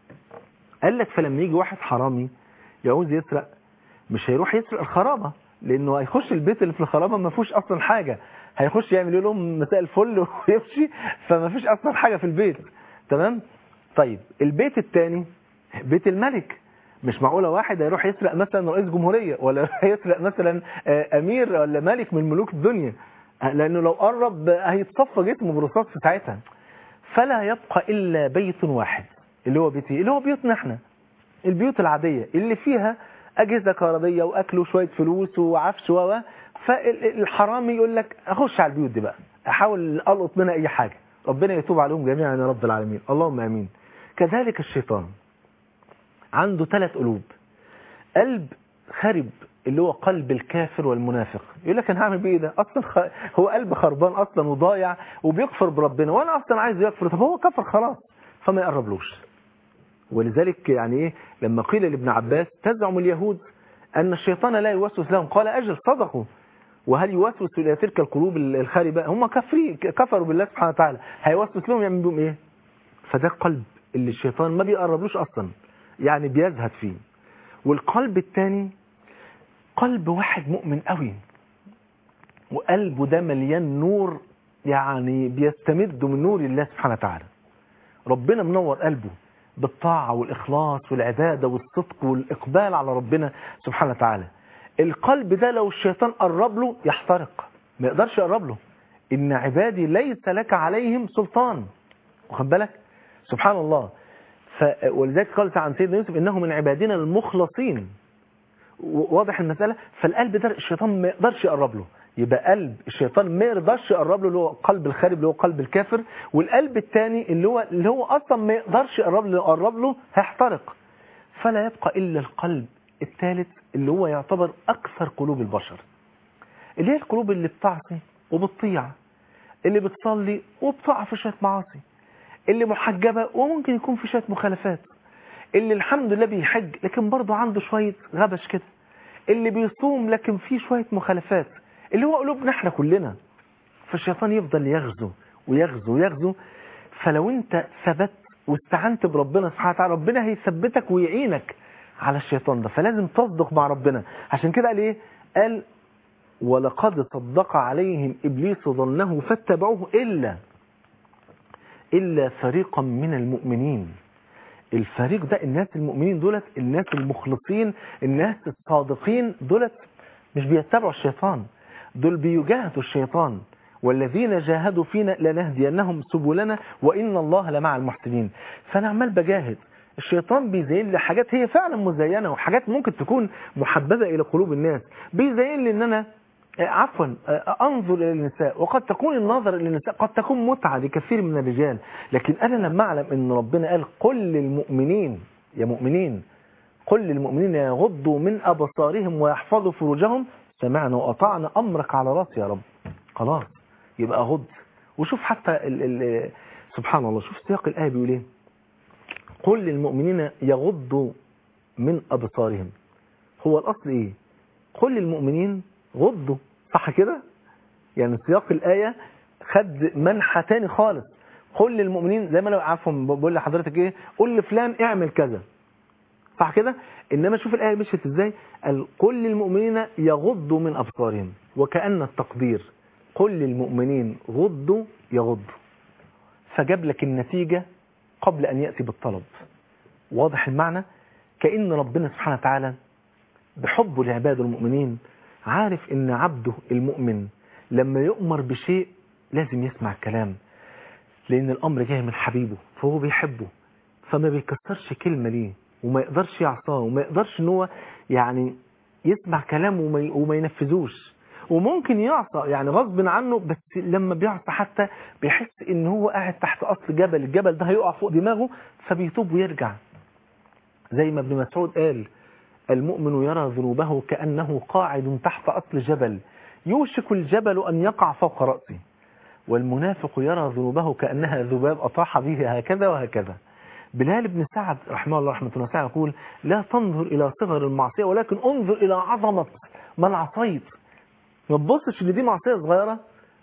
قال لك فلما يجي واحد حرامي يعوز يسرق مش هيروح يسرق الخرابة لأنه هيخش البيت اللي في الخرابة ما فيهوش أصلا حاجة هيخش يعمل لهم مساء الفل ويمشي فما فيش أصلا حاجة في البيت تمام طيب البيت الثاني بيت الملك مش معقولة واحد هيروح يسرق مثلا رئيس جمهورية ولا يسرق مثلا آه، أمير ولا ملك من ملوك الدنيا آه، لأنه لو قرب آه، هيتصفى جسمه برصاص في ساعتها فلا يبقى إلا بيت واحد اللي هو بيتي اللي هو بيوتنا احنا البيوت العادية اللي فيها أجهزة كهربية وأكل وشوية فلوس وعفش و فالحرامي يقول لك أخش على البيوت دي بقى أحاول ألقط منها أي حاجة ربنا يتوب عليهم جميعا يا رب العالمين اللهم آمين كذلك الشيطان عنده ثلاث قلوب قلب خرب اللي هو قلب الكافر والمنافق يقول لك انا هعمل بيه إيه ده اصلا خ... هو قلب خربان اصلا وضايع وبيكفر بربنا وانا اصلا عايز يكفر طب هو كفر خلاص فما يقربلوش ولذلك يعني ايه لما قيل لابن عباس تزعم اليهود ان الشيطان لا يوسوس لهم قال اجل صدقوا وهل يوسوس الى تلك القلوب الخاربه هم كفرين كفروا بالله سبحانه وتعالى هيوسوس لهم يعمل بهم ايه فده قلب اللي الشيطان ما بيقربلوش اصلا يعني بيزهد فيه والقلب الثاني قلب واحد مؤمن قوي وقلبه ده مليان نور يعني بيستمد من نور الله سبحانه وتعالى ربنا منور قلبه بالطاعة والإخلاص والعبادة والصدق والإقبال على ربنا سبحانه وتعالى القلب ده لو الشيطان قرب له يحترق ما يقدرش يقرب له إن عبادي ليس لك عليهم سلطان واخد بالك سبحان الله ف... ولذلك قال عن سيدنا يوسف إنه من عبادنا المخلصين واضح المسألة فالقلب ده الشيطان ما يقدرش يقرب له يبقى قلب الشيطان ما يرضاش يقرب له اللي هو قلب الخارب اللي هو قلب الكافر والقلب الثاني اللي هو اللي هو اصلا ما يقدرش يقرب له يقرب له هيحترق فلا يبقى الا القلب الثالث اللي هو يعتبر اكثر قلوب البشر اللي هي القلوب اللي بتعصي وبتطيع اللي بتصلي وبتقع في شويه معاصي اللي محجبه وممكن يكون في شويه مخالفات اللي الحمد لله بيحج لكن برضه عنده شويه غبش كده اللي بيصوم لكن فيه شويه مخالفات اللي هو قلوبنا احنا كلنا فالشيطان يفضل يغزو ويغزو ويغزو فلو انت ثبت واستعنت بربنا سبحانه وتعالى ربنا هيثبتك ويعينك على الشيطان ده فلازم تصدق مع ربنا عشان كده قال ايه قال ولقد صدق عليهم ابليس ظنه فاتبعوه الا الا فريقا من المؤمنين الفريق ده الناس المؤمنين دولت الناس المخلصين الناس الصادقين دولت مش بيتبعوا الشيطان دول بيجاهدوا الشيطان والذين جاهدوا فينا لنهدينهم سبلنا وإن الله لمع المحسنين فأنا عمال بجاهد الشيطان بيزين لي حاجات هي فعلا مزينة وحاجات ممكن تكون محببة إلى قلوب الناس بيزين لي إن أنا آه، عفوا آه، أنظر إلى النساء وقد تكون النظر إلى النساء قد تكون متعة لكثير من الرجال لكن أنا لما أعلم إن ربنا قال قل للمؤمنين يا مؤمنين قل للمؤمنين يغضوا من أبصارهم ويحفظوا فروجهم سمعنا وأطعنا أمرك على راسي يا رب خلاص يبقى غض وشوف حتى ال ال سبحان الله شوف سياق الآية بيقول ايه قل للمؤمنين يغضوا من أبصارهم هو الأصل إيه قل للمؤمنين غضوا صح كده يعني سياق الآية خد منحى تاني خالص قل للمؤمنين زي ما انا عفوا بقول لحضرتك ايه قل لفلان اعمل كذا صح كده انما شوف الايه مشيت ازاي قال قل للمؤمنين يغضوا من ابصارهم وكأن التقدير قل للمؤمنين غضوا يغضوا فجاب لك النتيجة قبل ان يأتي بالطلب واضح المعنى كأن ربنا سبحانه وتعالى بحبه لعباده المؤمنين عارف ان عبده المؤمن لما يؤمر بشيء لازم يسمع الكلام لان الامر جاي من حبيبه فهو بيحبه فما بيكسرش كلمة ليه وما يقدرش يعصاه وما يقدرش ان هو يعني يسمع كلامه وما, ي- وما ينفذوش وممكن يعصى يعني غصب عنه بس لما بيعصى حتى بيحس ان هو قاعد تحت اصل جبل الجبل ده هيقع فوق دماغه فبيتوب ويرجع زي ما ابن مسعود قال المؤمن يرى ذنوبه كأنه قاعد تحت أصل جبل يوشك الجبل أن يقع فوق رأسه والمنافق يرى ذنوبه كأنها ذباب أطاح به هكذا وهكذا بلال بن سعد رحمه الله رحمة الله تعالى يقول لا تنظر إلى صغر المعصية ولكن انظر إلى عظمة من عصيت ما تبصش ان دي معصية صغيرة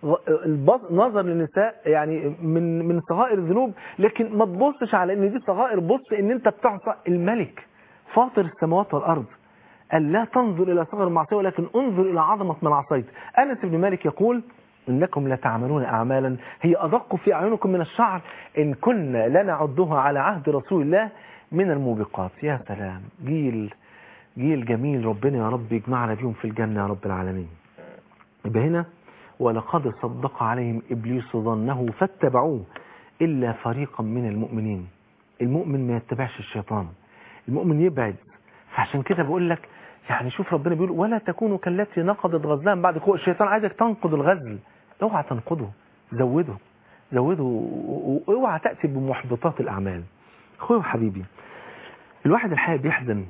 البص- نظر للنساء يعني من من صغائر الذنوب لكن ما تبصش على ان دي صغائر بص ان انت بتعصى الملك فاطر السماوات والارض قال لا تنظر الى صغر المعصيه ولكن انظر الى عظمه من عصيت انس بن مالك يقول انكم لتعملون اعمالا هي ادق في اعينكم من الشعر ان كنا لنعدها على عهد رسول الله من الموبقات يا سلام جيل جيل جميل ربنا يا رب يجمعنا بيهم في الجنه يا رب العالمين يبقى هنا ولقد صدق عليهم إبليس ظنه فاتبعوه إلا فريقا من المؤمنين المؤمن ما يتبعش الشيطان المؤمن يبعد فعشان كده بقول لك يعني شوف ربنا بيقول ولا تكونوا كالتي نقضت غزلها من بعد قوة الشيطان عايزك تنقض الغزل اوعى تنقضه زوده زوده واوعى تأتي بمحبطات الأعمال اخويا وحبيبي الواحد الحقيقة بيحزن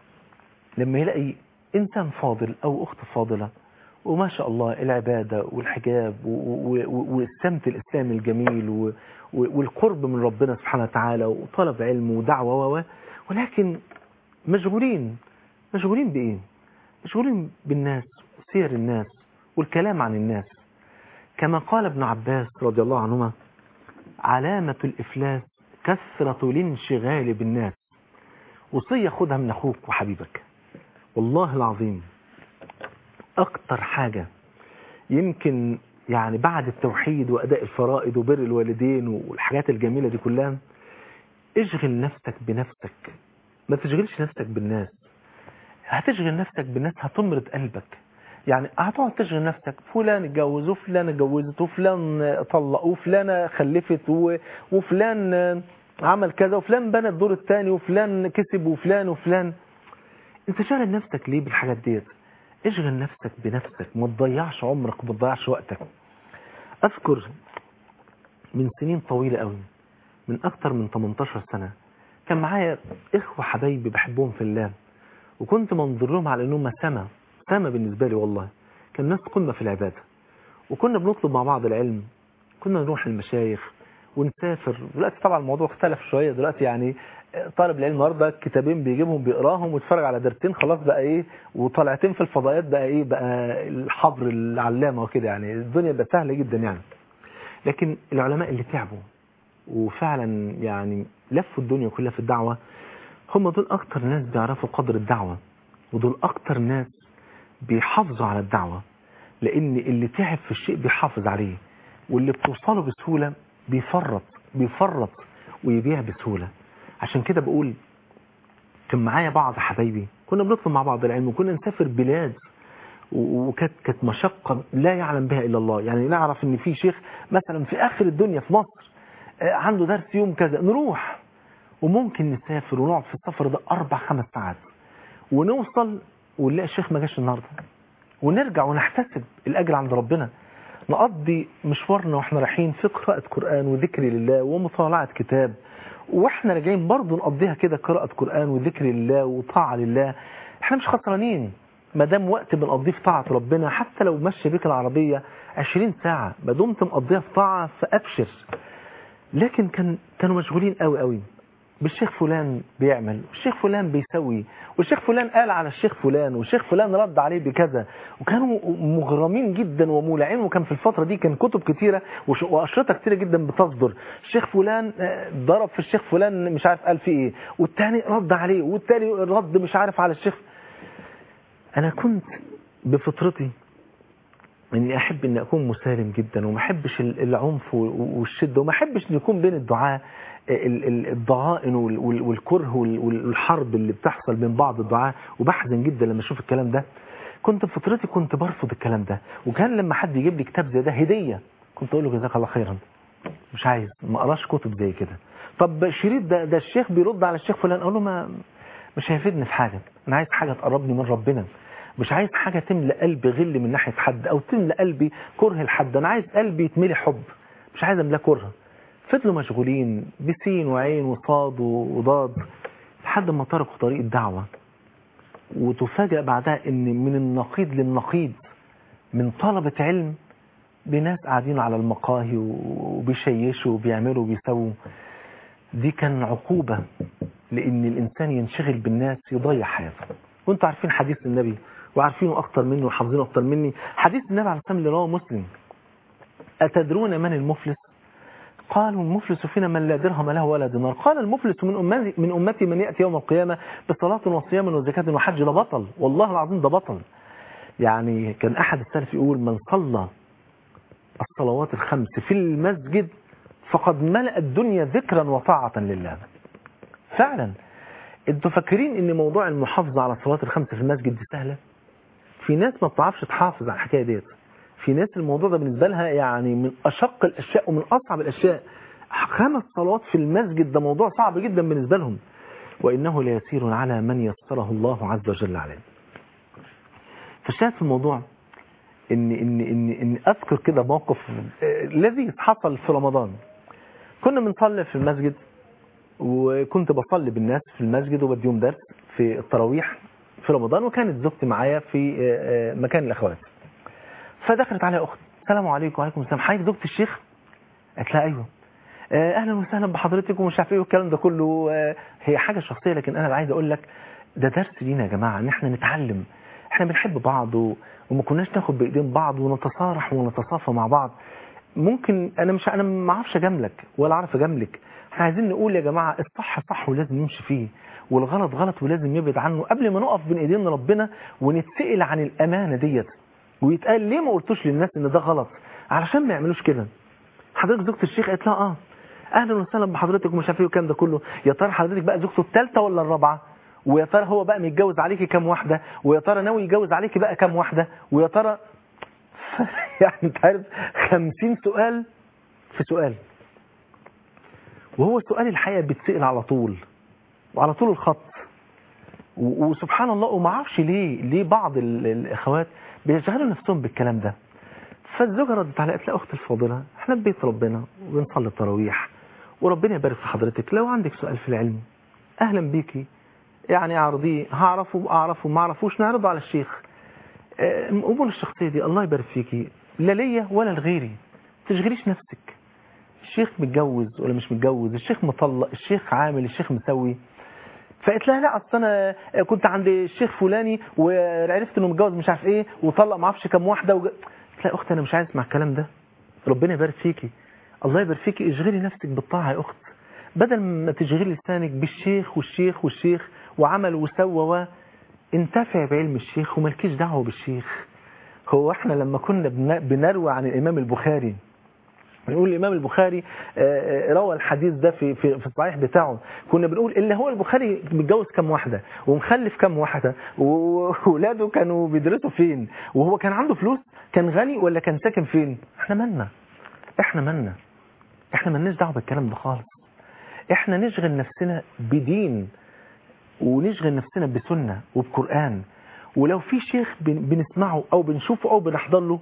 لما يلاقي إنسان فاضل أو أخت فاضلة وما شاء الله العبادة والحجاب و- و- و- والسمت الإسلامي الجميل و- و- والقرب من ربنا سبحانه وتعالى وطلب علم ودعوة و و- ولكن مشغولين مشغولين بإيه؟ مشغولين بالناس وسير الناس والكلام عن الناس كما قال ابن عباس رضي الله عنهما علامة الإفلاس كثرة الانشغال بالناس وصية خدها من أخوك وحبيبك والله العظيم أكتر حاجة يمكن يعني بعد التوحيد وأداء الفرائض وبر الوالدين والحاجات الجميلة دي كلها اشغل نفسك بنفسك ما تشغلش نفسك بالناس هتشغل نفسك بالناس هتمرض قلبك يعني هتقعد تشغل نفسك فلان اتجوز وفلان اتجوزت وفلان طلق وفلانة خلفت و- وفلان عمل كذا وفلان بنى الدور الثاني وفلان كسب وفلان وفلان انت شاغل نفسك ليه بالحاجات ديت اشغل نفسك بنفسك ما تضيعش عمرك وما تضيعش وقتك اذكر من سنين طويلة قوي من اكتر من 18 سنة كان معايا اخوة حبايبي بحبهم في الله وكنت منظر لهم على انهم سما سما بالنسبة لي والله كان ناس قمة في العبادة وكنا بنطلب مع بعض العلم كنا نروح المشايخ ونسافر دلوقتي طبعا الموضوع اختلف شوية دلوقتي يعني طالب العلم النهارده كتابين بيجيبهم بيقراهم ويتفرج على درتين خلاص بقى ايه وطلعتين في الفضائيات بقى ايه بقى الحبر العلامه وكده يعني الدنيا بقت سهله جدا يعني لكن العلماء اللي تعبوا وفعلا يعني لفوا الدنيا كلها في الدعوه هم دول اكتر ناس بيعرفوا قدر الدعوه ودول اكتر ناس بيحافظوا على الدعوه لان اللي تعب في الشيء بيحافظ عليه واللي بتوصله بسهوله بيفرط بيفرط ويبيع بسهوله عشان كده بقول كان معايا بعض حبايبي كنا بنطلب مع بعض العلم وكنا نسافر بلاد وكانت كانت مشقة لا يعلم بها إلا الله يعني نعرف إن في شيخ مثلا في آخر الدنيا في مصر عنده درس يوم كذا نروح وممكن نسافر ونقعد في السفر ده أربع خمس ساعات ونوصل ونلاقي الشيخ ما جاش النهارده ونرجع ونحتسب الأجر عند ربنا نقضي مشوارنا واحنا رايحين في قراءة قرآن وذكر لله ومطالعة كتاب واحنا راجعين برضه نقضيها كده قراءة قرآن وذكر لله وطاعة لله احنا مش خسرانين ما دام وقت بنقضيه في طاعة ربنا حتى لو مشي بيك العربية 20 ساعة ما دمت مقضيها في طاعة فأبشر لكن كان كانوا مشغولين قوي قوي بالشيخ فلان بيعمل والشيخ فلان بيسوي والشيخ فلان قال على الشيخ فلان والشيخ فلان رد عليه بكذا وكانوا مغرمين جدا ومولعين وكان في الفترة دي كان كتب كتيرة وأشرطة كتيرة جدا بتصدر الشيخ فلان ضرب في الشيخ فلان مش عارف قال فيه ايه والتاني رد عليه والتاني رد مش عارف على الشيخ أنا كنت بفطرتي اني احب اني اكون مسالم جدا وما احبش العنف والشده وما احبش ان يكون بين الدعاء الضغائن والكره والحرب اللي بتحصل بين بعض الدعاء وبحزن جدا لما اشوف الكلام ده كنت في فطرتي كنت برفض الكلام ده وكان لما حد يجيب لي كتاب زي ده هديه كنت اقول له جزاك الله خيرا مش عايز ما اقراش كتب زي كده طب شريط ده ده الشيخ بيرد على الشيخ فلان اقول له ما مش هيفيدني في حاجه انا عايز حاجه تقربني من ربنا مش عايز حاجة تملى قلبي غل من ناحية حد او تملى قلبي كره لحد انا عايز قلبي يتملي حب مش عايز املاه كره فضلوا مشغولين بسين وعين وصاد وضاد لحد ما تركوا طريق الدعوة وتفاجأ بعدها ان من النقيض للنقيض من طلبة علم بناس قاعدين على المقاهي وبيشيشوا وبيعملوا وبيسووا دي كان عقوبة لان الانسان ينشغل بالناس يضيع حياته وانتوا عارفين حديث النبي وعارفينه اكتر مني وحافظينه اكتر مني حديث النبي عليه الصلاه والسلام اللي رواه مسلم اتدرون من المفلس قالوا المفلس فينا من لا درهم له ولا دينار قال المفلس من امتي من امتي من ياتي يوم القيامه بصلاه وصيام وزكاه وحج ده بطل والله العظيم ده بطل يعني كان احد السلف يقول من صلى الصلوات الخمس في المسجد فقد ملأ الدنيا ذكرا وطاعه لله فعلا انتوا فاكرين ان موضوع المحافظه على الصلوات الخمس في المسجد دي سهله في ناس ما بتعرفش تحافظ على الحكايه ديت في ناس الموضوع ده بالنسبه لها يعني من اشق الاشياء ومن اصعب الاشياء خمس صلوات في المسجد ده موضوع صعب جدا بالنسبه لهم وانه ليسير على من يسره الله عز وجل عليه فالشاهد في الموضوع ان ان ان ان اذكر كده موقف الذي حصل في رمضان كنا بنصلي في المسجد وكنت بصلي بالناس في المسجد وبديهم درس في التراويح في رمضان وكانت زوجتي معايا في مكان الاخوات فدخلت عليها اخت السلام عليكم وعليكم السلام حضرتك زوجة الشيخ قالت لها ايوه اهلا وسهلا بحضرتك ومش عارف ايه والكلام ده كله هي حاجه شخصيه لكن انا عايز اقول لك ده درس لينا يا جماعه ان احنا نتعلم احنا بنحب بعض وما كناش ناخد بايدين بعض ونتصارح ونتصافى مع بعض ممكن انا مش انا ما اعرفش اجاملك ولا اعرف اجاملك احنا عايزين نقول يا جماعه الصح صح ولازم نمشي فيه والغلط غلط ولازم نبعد عنه قبل ما نقف بين ايدين ربنا ونتسال عن الامانه ديت ويتقال ليه ما قلتوش للناس ان ده غلط علشان ما يعملوش كده حضرتك زوجة الشيخ قالت لها اه اهلا وسهلا بحضرتك ومش عارف ايه والكلام ده كله يا ترى حضرتك بقى زوجته الثالثه ولا الرابعه ويا ترى هو بقى متجوز عليكي كام واحده ويا ترى ناوي يتجوز عليكي بقى كام واحده ويا ترى يعني انت عارف 50 سؤال في سؤال وهو السؤال الحقيقه بيتسال على طول وعلى طول الخط و- وسبحان الله وما اعرفش ليه ليه بعض ال- الاخوات بيشغلوا نفسهم بالكلام ده فالزوجه ردت على قالت لها اختي الفاضله احنا في بيت ربنا وبنصلي التراويح وربنا يبارك في حضرتك لو عندك سؤال في العلم اهلا بيكي يعني اعرضيه هعرفه اعرفه ما اعرفوش نعرضه على الشيخ آه، قبول الشخصيه دي الله يبارك فيكي لا ليا ولا لغيري تشغليش نفسك الشيخ متجوز ولا مش متجوز الشيخ مطلق الشيخ عامل الشيخ مسوي فقلت لها لا اصل انا كنت عند الشيخ فلاني وعرفت انه متجوز مش عارف ايه وطلق ما اعرفش كام واحده وج... قلت لها يا اختي انا مش عايز اسمع الكلام ده ربنا يبارك فيكي الله يبارك فيكي اشغلي نفسك بالطاعه يا اخت بدل ما تشغلي لسانك بالشيخ والشيخ والشيخ وعمل وسوى و انتفع بعلم الشيخ ومالكيش دعوه بالشيخ هو احنا لما كنا بن- بنروي عن الامام البخاري بنقول الامام البخاري آه، آه، روى الحديث ده في في في الصحيح بتاعه كنا بنقول اللي هو البخاري متجوز كام واحده ومخلف كام واحده واولاده كانوا بيدرسوا فين وهو كان عنده فلوس كان غني ولا كان ساكن فين احنا مالنا احنا مالنا احنا مالناش دعوه بالكلام ده خالص احنا نشغل نفسنا بدين ونشغل نفسنا بسنه وبقران ولو في شيخ بن- بنسمعه او بنشوفه او بنحضر له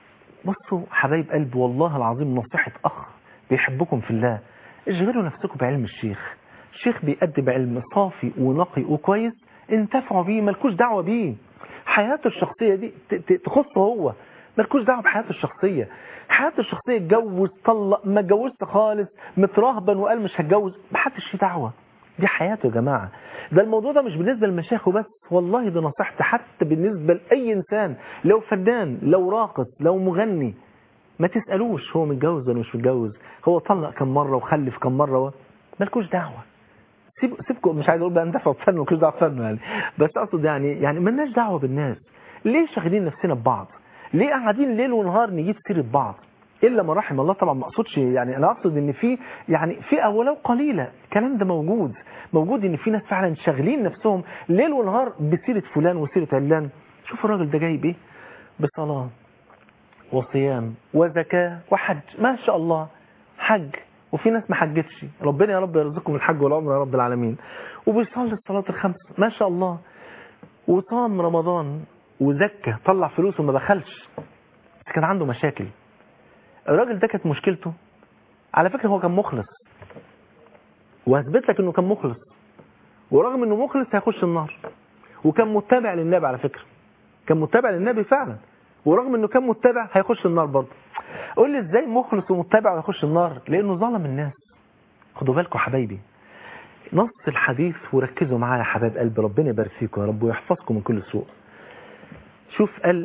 بصوا حبايب قلبي والله العظيم نصيحة أخ بيحبكم في الله اشغلوا نفسكم بعلم الشيخ الشيخ بيقدم علم صافي ونقي وكويس انتفعوا بيه ملكوش دعوة بيه حياته الشخصية دي ت- ت- تخصه هو ملكوش دعوة بحياته الشخصية حياته الشخصية اتجوز طلق ما اتجوزت خالص مترهبن وقال مش هتجوز محدش فيه دعوة دي حياته يا جماعة ده الموضوع ده مش بالنسبة للمشايخ وبس والله ده نصيحتي حتى بالنسبة لأي إنسان لو فنان لو راقص لو مغني ما تسألوش هو متجوز ولا مش متجوز هو طلق كم مرة وخلف كم مرة و... مالكوش دعوة سيب سيبكم مش عايز اقول بقى ندفع بفن ومالكوش دعوه بفن يعني بس اقصد يعني يعني مالناش دعوه بالناس ليه شاغلين نفسنا ببعض ليه قاعدين ليل ونهار نجيب سيره بعض الا من رحم الله طبعا ما اقصدش يعني انا اقصد ان في يعني فئه ولو قليله الكلام ده موجود موجود ان في ناس فعلا شاغلين نفسهم ليل ونهار بسيره فلان وسيره علان شوف الراجل ده جايب ايه بصلاه وصيام وزكاه وحج ما شاء الله حج وفي ناس ما حجتش ربنا يا رب يرزقكم الحج والعمره يا رب العالمين وبيصلي الصلاه الخمس ما شاء الله وصام رمضان وزكى طلع فلوس وما بخلش بس كان عنده مشاكل الراجل ده كانت مشكلته على فكره هو كان مخلص وهثبت لك انه كان مخلص ورغم انه مخلص هيخش النار وكان متبع للنبي على فكره كان متبع للنبي فعلا ورغم انه كان متبع هيخش النار برضه قول لي ازاي مخلص ومتبع ويخش النار لانه ظلم الناس خدوا بالكم حبايبي نص الحديث وركزوا معايا يا حبايب قلبي ربنا يبارك فيكم يا رب ويحفظكم من كل سوء شوف قال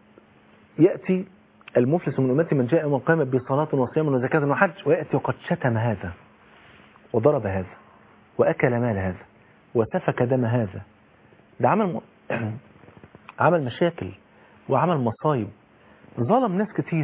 يأتي المفلس من أمتي من جاء يوم القيامة بصلاة وصيام وزكاة وحج ويأتي وقد شتم هذا وضرب هذا وأكل مال هذا وسفك دم هذا ده عمل م... عمل مشاكل وعمل مصايب ظلم ناس كتير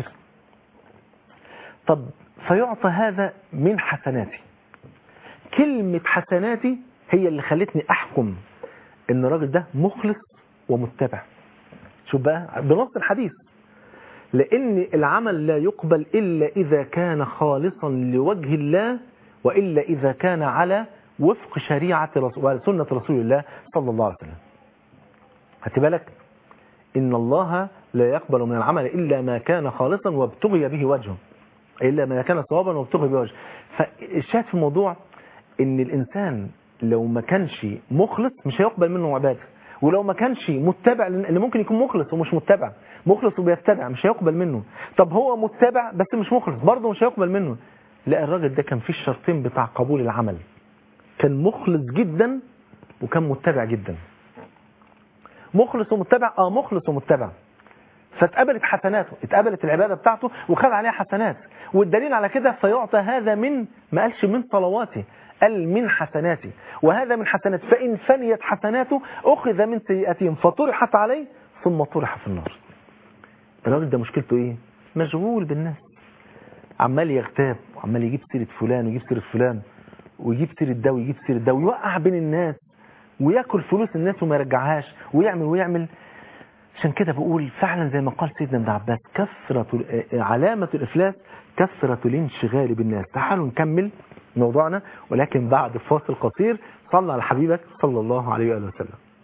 طب فيعطى هذا من حسناتي كلمة حسناتي هي اللي خلتني أحكم إن الراجل ده مخلص ومتبع شوف بقى بنص الحديث لأن العمل لا يقبل إلا إذا كان خالصا لوجه الله وإلا إذا كان على وفق شريعة رسول وسنة رسول الله صلى الله عليه وسلم خدت بالك إن الله لا يقبل من العمل إلا ما كان خالصا وابتغي به وجهه إلا ما كان صوابا وابتغي به وجهه فالشاهد في الموضوع إن الإنسان لو ما كانش مخلص مش هيقبل منه عباده ولو ما كانش متبع لان ممكن يكون مخلص ومش متبع مخلص وبيتبع مش هيقبل منه طب هو متبع بس مش مخلص برضه مش هيقبل منه لا الراجل ده كان فيه الشرطين بتاع قبول العمل كان مخلص جدا وكان متبع جدا مخلص ومتبع اه مخلص ومتبع فاتقبلت حسناته اتقبلت العبادة بتاعته وخد عليها حسنات والدليل على كده فيعطى هذا من ما قالش من صلواتي قال من حسناتي وهذا من حسنات فإن فنيت حسناته أخذ من سيئاتهم فطرحت عليه ثم طرح في النار الراجل ده مشكلته ايه مشغول بالناس عمال يغتاب وعمال يجيب سيرة فلان ويجيب سيرة فلان ويجيب سيرة ده ويجيب سيرة ده ويوقع بين الناس وياكل فلوس الناس وما يرجعهاش ويعمل ويعمل عشان كده بقول فعلا زي ما قال سيدنا ابن عباس كثرة علامة الإفلاس كثرة الانشغال بالناس تعالوا نكمل موضوعنا ولكن بعد فاصل قصير صلى على حبيبك صلى الله عليه وآله وسلم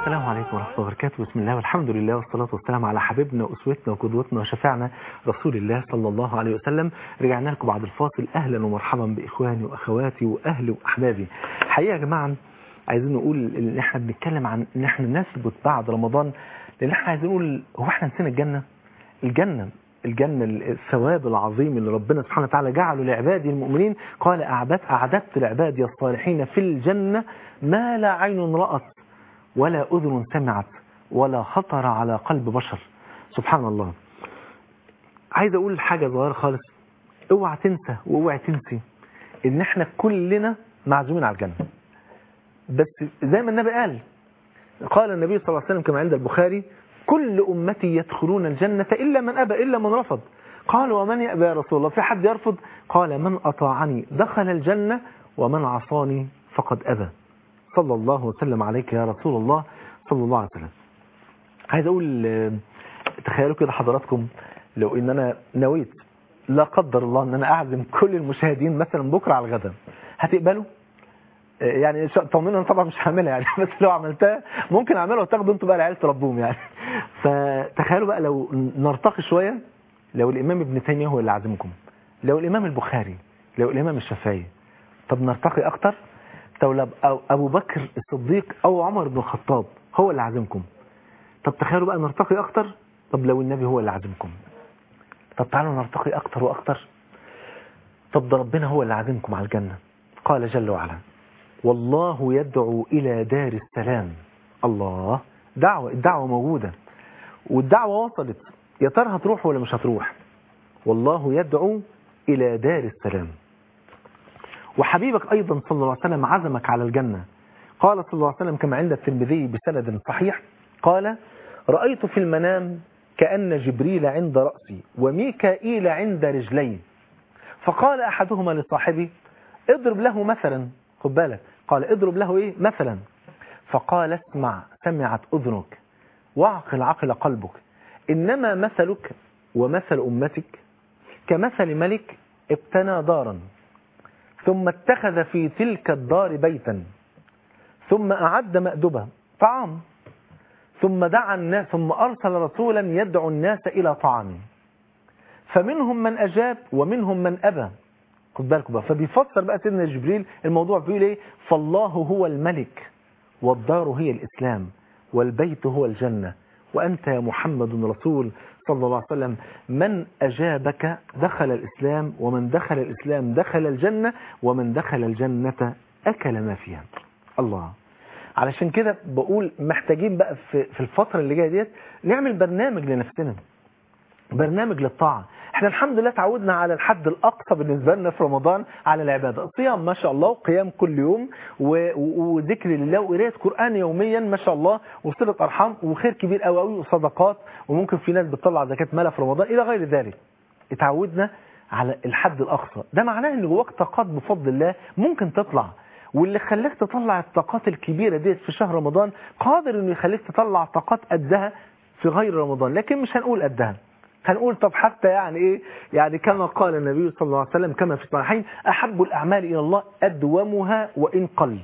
السلام عليكم ورحمة الله وبركاته بسم الله والحمد لله والصلاة والسلام على حبيبنا وأسوتنا وقدوتنا وشفعنا رسول الله صلى الله عليه وسلم رجعنا لكم بعد الفاصل أهلا ومرحبا بإخواني وأخواتي وأهلي وأحبابي حقيقة يا جماعة عايزين نقول إن إحنا بنتكلم عن إن إحنا نثبت بعد رمضان لأن إحنا عايزين نقول هو إحنا نسينا الجنة الجنة الجنة الثواب العظيم اللي ربنا سبحانه وتعالى جعله لعباده المؤمنين قال أعددت, أعددت لعبادي الصالحين في الجنة ما لا عين رأت ولا أذن سمعت ولا خطر على قلب بشر سبحان الله عايز أقول حاجة صغيرة خالص اوعى تنسى واوعى تنسي ان احنا كلنا معزومين على الجنة بس زي ما النبي قال قال النبي صلى الله عليه وسلم كما عند البخاري كل أمتي يدخلون الجنة إلا من أبى إلا من رفض قال ومن يأبى يا رسول الله في حد يرفض قال من أطاعني دخل الجنة ومن عصاني فقد أبى صلى الله وسلم عليك يا رسول الله صلى الله عليه وسلم عايز أقول آه، تخيلوا كده حضراتكم لو إن أنا نويت لا قدر الله إن أنا أعزم كل المشاهدين مثلا بكرة على الغداء هتقبلوا آه، يعني شا- طمنوا أنا طبعا مش هعملها يعني بس لو عملتها ممكن اعملها وتاخدوا انتوا بقى العيال تربوهم يعني فتخيلوا بقى لو نرتقي شويه لو الامام ابن تيميه هو اللي عازمكم لو الامام البخاري لو الامام الشافعي طب نرتقي اكتر طب لو أو- ابو بكر الصديق او عمر بن الخطاب هو اللي عازمكم طب تخيلوا بقى نرتقي اكتر طب لو النبي هو اللي عازمكم طب تعالوا نرتقي اكتر واكتر طب ده ربنا هو اللي عازمكم على الجنه قال جل وعلا والله يدعو إلى دار السلام الله دعوة الدعوة موجودة والدعوة وصلت يا ترى هتروح ولا مش هتروح والله يدعو إلى دار السلام وحبيبك أيضا صلى الله عليه وسلم عزمك على الجنة قال صلى الله عليه وسلم كما عند الترمذي بسند صحيح قال رأيت في المنام كأن جبريل عند رأسي وميكائيل عند رجلي فقال أحدهما لصاحبه اضرب له مثلا خد بالك قال اضرب له ايه مثلا فقال اسمع سمعت اذنك واعقل عقل قلبك انما مثلك ومثل امتك كمثل ملك ابتنى دارا ثم اتخذ في تلك الدار بيتا ثم اعد مأدبة طعام ثم دعا الناس ثم ارسل رسولا يدعو الناس الى طعامه فمنهم من اجاب ومنهم من ابى خد بالكم بقى فبيفسر بقى سيدنا جبريل الموضوع بيقول ايه فالله هو الملك والدار هي الإسلام والبيت هو الجنة وأنت يا محمد رسول صلى الله عليه وسلم من أجابك دخل الإسلام ومن دخل الإسلام دخل الجنة ومن دخل الجنة أكل ما فيها الله علشان كده بقول محتاجين بقى في في الفترة اللي جاية ديت نعمل برنامج لنفسنا برنامج للطاعة احنا الحمد لله تعودنا على الحد الأقصى بالنسبة لنا في رمضان على العبادة الصيام ما شاء الله وقيام كل يوم و- و- وذكر لله وقراية قرآن يوميا ما شاء الله وصلة أرحام وخير كبير قوي قوي وصدقات وممكن في ناس بتطلع زكاة مالها في رمضان إلى غير ذلك اتعودنا على الحد الأقصى ده معناه ان جواك طاقات بفضل الله ممكن تطلع واللي خلاك تطلع الطاقات الكبيرة ديت في شهر رمضان قادر انه يخليك تطلع طاقات قدها في غير رمضان لكن مش هنقول قدها هنقول طب حتى يعني ايه يعني كما قال النبي صلى الله عليه وسلم كما في الصحيحين احب الاعمال الى الله ادومها وان قل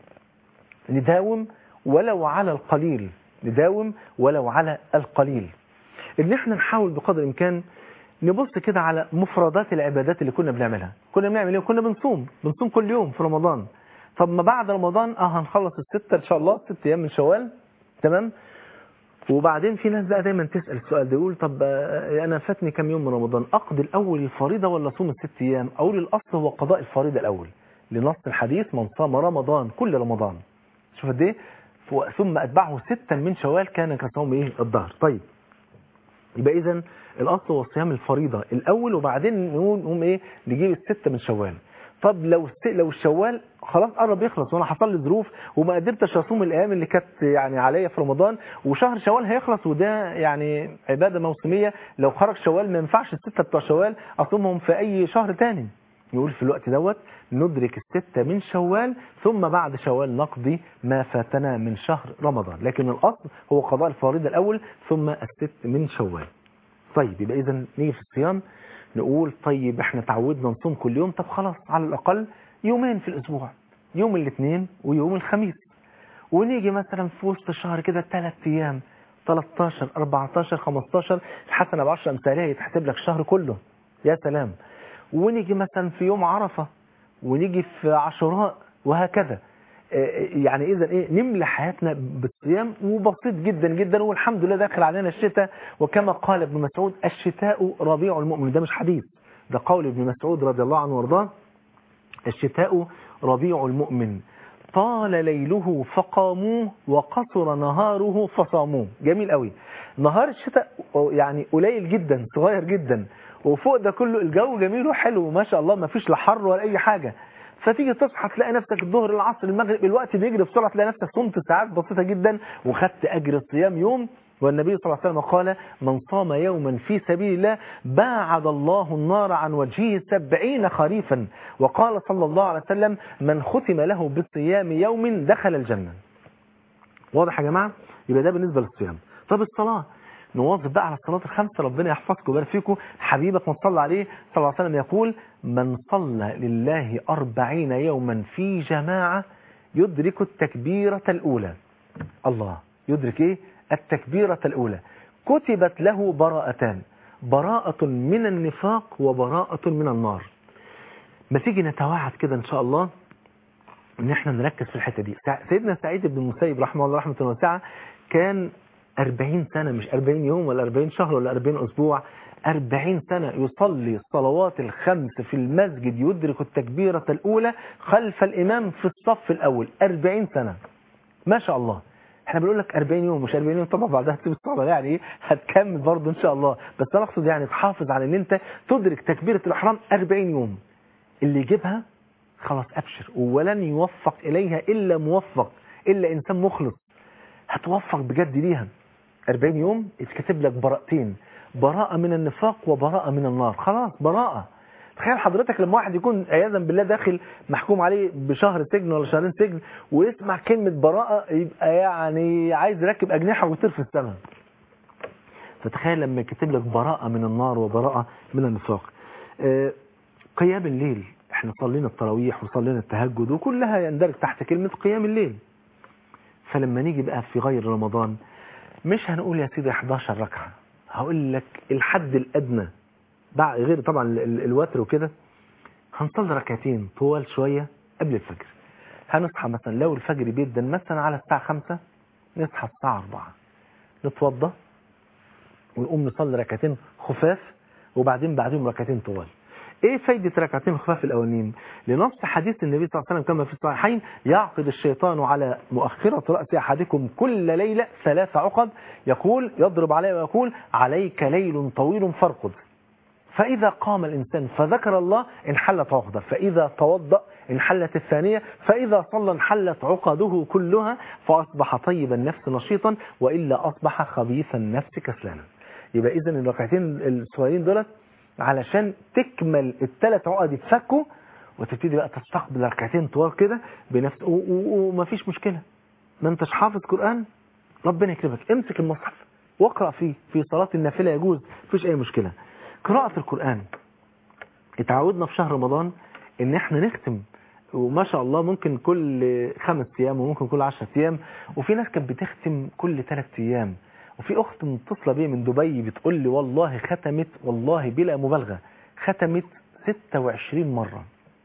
نداوم ولو على القليل نداوم ولو على القليل ان احنا نحاول بقدر الامكان نبص كده على مفردات العبادات اللي كنا بنعملها كنا بنعمل ايه كنا بنصوم بنصوم كل يوم في رمضان طب ما بعد رمضان اه هنخلص الستة ان شاء الله ست ايام من شوال تمام وبعدين في ناس بقى دايما تسأل السؤال ده يقول طب آه، انا فاتني كام يوم من رمضان اقضي الاول الفريضة ولا اصوم الست ايام اقول الاصل هو قضاء الفريضة الاول لنص الحديث من صام رمضان كل رمضان شوف قد ايه ف- ثم اتبعه ستا من شوال كان كصوم ايه الظهر طيب يبقى اذا الاصل هو صيام الفريضه الاول وبعدين نقول نقوم ايه نجيب السته من شوال طب لو الس- لو الشوال خلاص قرب يخلص وانا حصل لي ظروف وما قدرتش اصوم الايام اللي كانت يعني عليا في رمضان وشهر شوال هيخلص وده يعني عباده موسميه لو خرج شوال ما ينفعش السته بتوع شوال اصومهم في اي شهر تاني يقول في الوقت دوت ندرك الستة من شوال ثم بعد شوال نقضي ما فاتنا من شهر رمضان لكن الأصل هو قضاء الفريضة الأول ثم الست من شوال طيب يبقى إذا نيجي في الصيام نقول طيب احنا تعودنا نصوم كل يوم طب خلاص على الأقل يومين في الأسبوع يوم الاثنين ويوم الخميس ونيجي مثلا في وسط الشهر كده ثلاث ايام 13 14 15 الحسنه ب 10 امثالها يتحسب لك الشهر كله يا سلام ونيجي مثلا في يوم عرفه ونيجي في عاشوراء وهكذا آه، يعني اذا ايه نملى حياتنا بالصيام وبسيط جدا جدا والحمد لله داخل علينا الشتاء وكما قال ابن مسعود الشتاء ربيع المؤمن ده مش حديث ده قول ابن مسعود رضي الله عنه وارضاه الشتاء ربيع المؤمن طال ليله فقاموه وقصر نهاره فصاموه جميل قوي نهار الشتاء يعني قليل جدا صغير جدا وفوق ده كله الجو جميل وحلو ما شاء الله ما فيش لا حر ولا اي حاجه فتيجي تصحى تلاقي نفسك الظهر العصر المغرب الوقت بيجري بسرعه تلاقي نفسك صمت ساعات بسيطه جدا وخدت اجر الصيام يوم والنبي صلى الله عليه وسلم قال من صام يوما في سبيل الله باعد الله النار عن وجهه سبعين خريفا وقال صلى الله عليه وسلم من ختم له بصيام يوم دخل الجنة واضح يا جماعة يبقى ده بالنسبة للصيام طب الصلاة نواظب بقى على الصلاة الخمسة ربنا يحفظكم ويبارك فيكم حبيبك ما تصلى عليه صلى الله عليه وسلم يقول من صلى لله أربعين يوما في جماعة يدرك التكبيرة الأولى الله يدرك ايه التكبيرة الأولى كتبت له براءتان براءة من النفاق وبراءة من النار ما تيجي نتواعد كده إن شاء الله ان احنا نركز في الحتة دي سع- سيدنا سعيد بن المسيب رحمه الله رحمة واسعة كان 40 سنة مش 40 يوم ولا 40 شهر ولا 40 أسبوع 40 سنة يصلي الصلوات الخمس في المسجد يدرك التكبيرة الأولى خلف الإمام في الصف الأول 40 سنة ما شاء الله احنا بنقول لك 40 يوم مش 40 يوم طبعا بعدها تسيب الصلاه يعني ايه هتكمل برضه ان شاء الله بس انا اقصد يعني تحافظ على ان انت تدرك تكبيره الاحرام 40 يوم اللي يجيبها خلاص ابشر ولن يوفق اليها الا موفق الا انسان مخلص هتوفق بجد ليها 40 يوم يتكتب لك براءتين براءة من النفاق وبراءة من النار خلاص براءة تخيل حضرتك لما واحد يكون عياذا بالله داخل محكوم عليه بشهر سجن ولا شهرين سجن ويسمع كلمة براءة يبقى يعني عايز يركب أجنحة ويطير في السماء فتخيل لما يكتب لك براءة من النار وبراءة من النفاق آه، قيام الليل احنا صلينا التراويح وصلينا التهجد وكلها يندرج تحت كلمة قيام الليل فلما نيجي بقى في غير رمضان مش هنقول يا سيدي 11 ركعة هقول لك الحد الأدنى بعد غير طبعا ال- ال- الوتر وكده هنصلي ركعتين طوال شوية قبل الفجر هنصحى مثلا لو الفجر بيدن مثلا على الساعة 5 نصحى الساعة 4 نتوضى ونقوم نصلي ركعتين خفاف وبعدين بعدهم ركعتين طوال ايه فايدة ركعتين الخفاف الاولين لنص حديث النبي صلى الله عليه وسلم كما في الصحيحين يعقد الشيطان على مؤخرة رأس احدكم كل ليلة ثلاث عقد يقول يضرب عليه ويقول عليك ليل طويل فارقد فإذا قام الإنسان فذكر الله انحلت عقده فإذا توضأ انحلت الثانية فإذا صلى انحلت عقده كلها فأصبح طيب النفس نشيطا وإلا أصبح خبيث النفس كسلانا يبقى إذا الركعتين الصغيرين دولت علشان تكمل الثلاث عقد يتفكوا وتبتدي بقى تستقبل ركعتين طوال كده بنفس و- و- ومفيش مشكلة ما انتش حافظ قرآن ربنا يكرمك امسك المصحف واقرأ فيه في صلاة النافلة يجوز مفيش أي مشكلة قراءة القرآن اتعودنا في شهر رمضان ان احنا نختم وما شاء الله ممكن كل خمس ايام وممكن كل عشرة ايام وفي ناس كانت بتختم كل ثلاث ايام وفي اخت متصله بيا من دبي بتقول لي والله ختمت والله بلا مبالغه ختمت 26 مره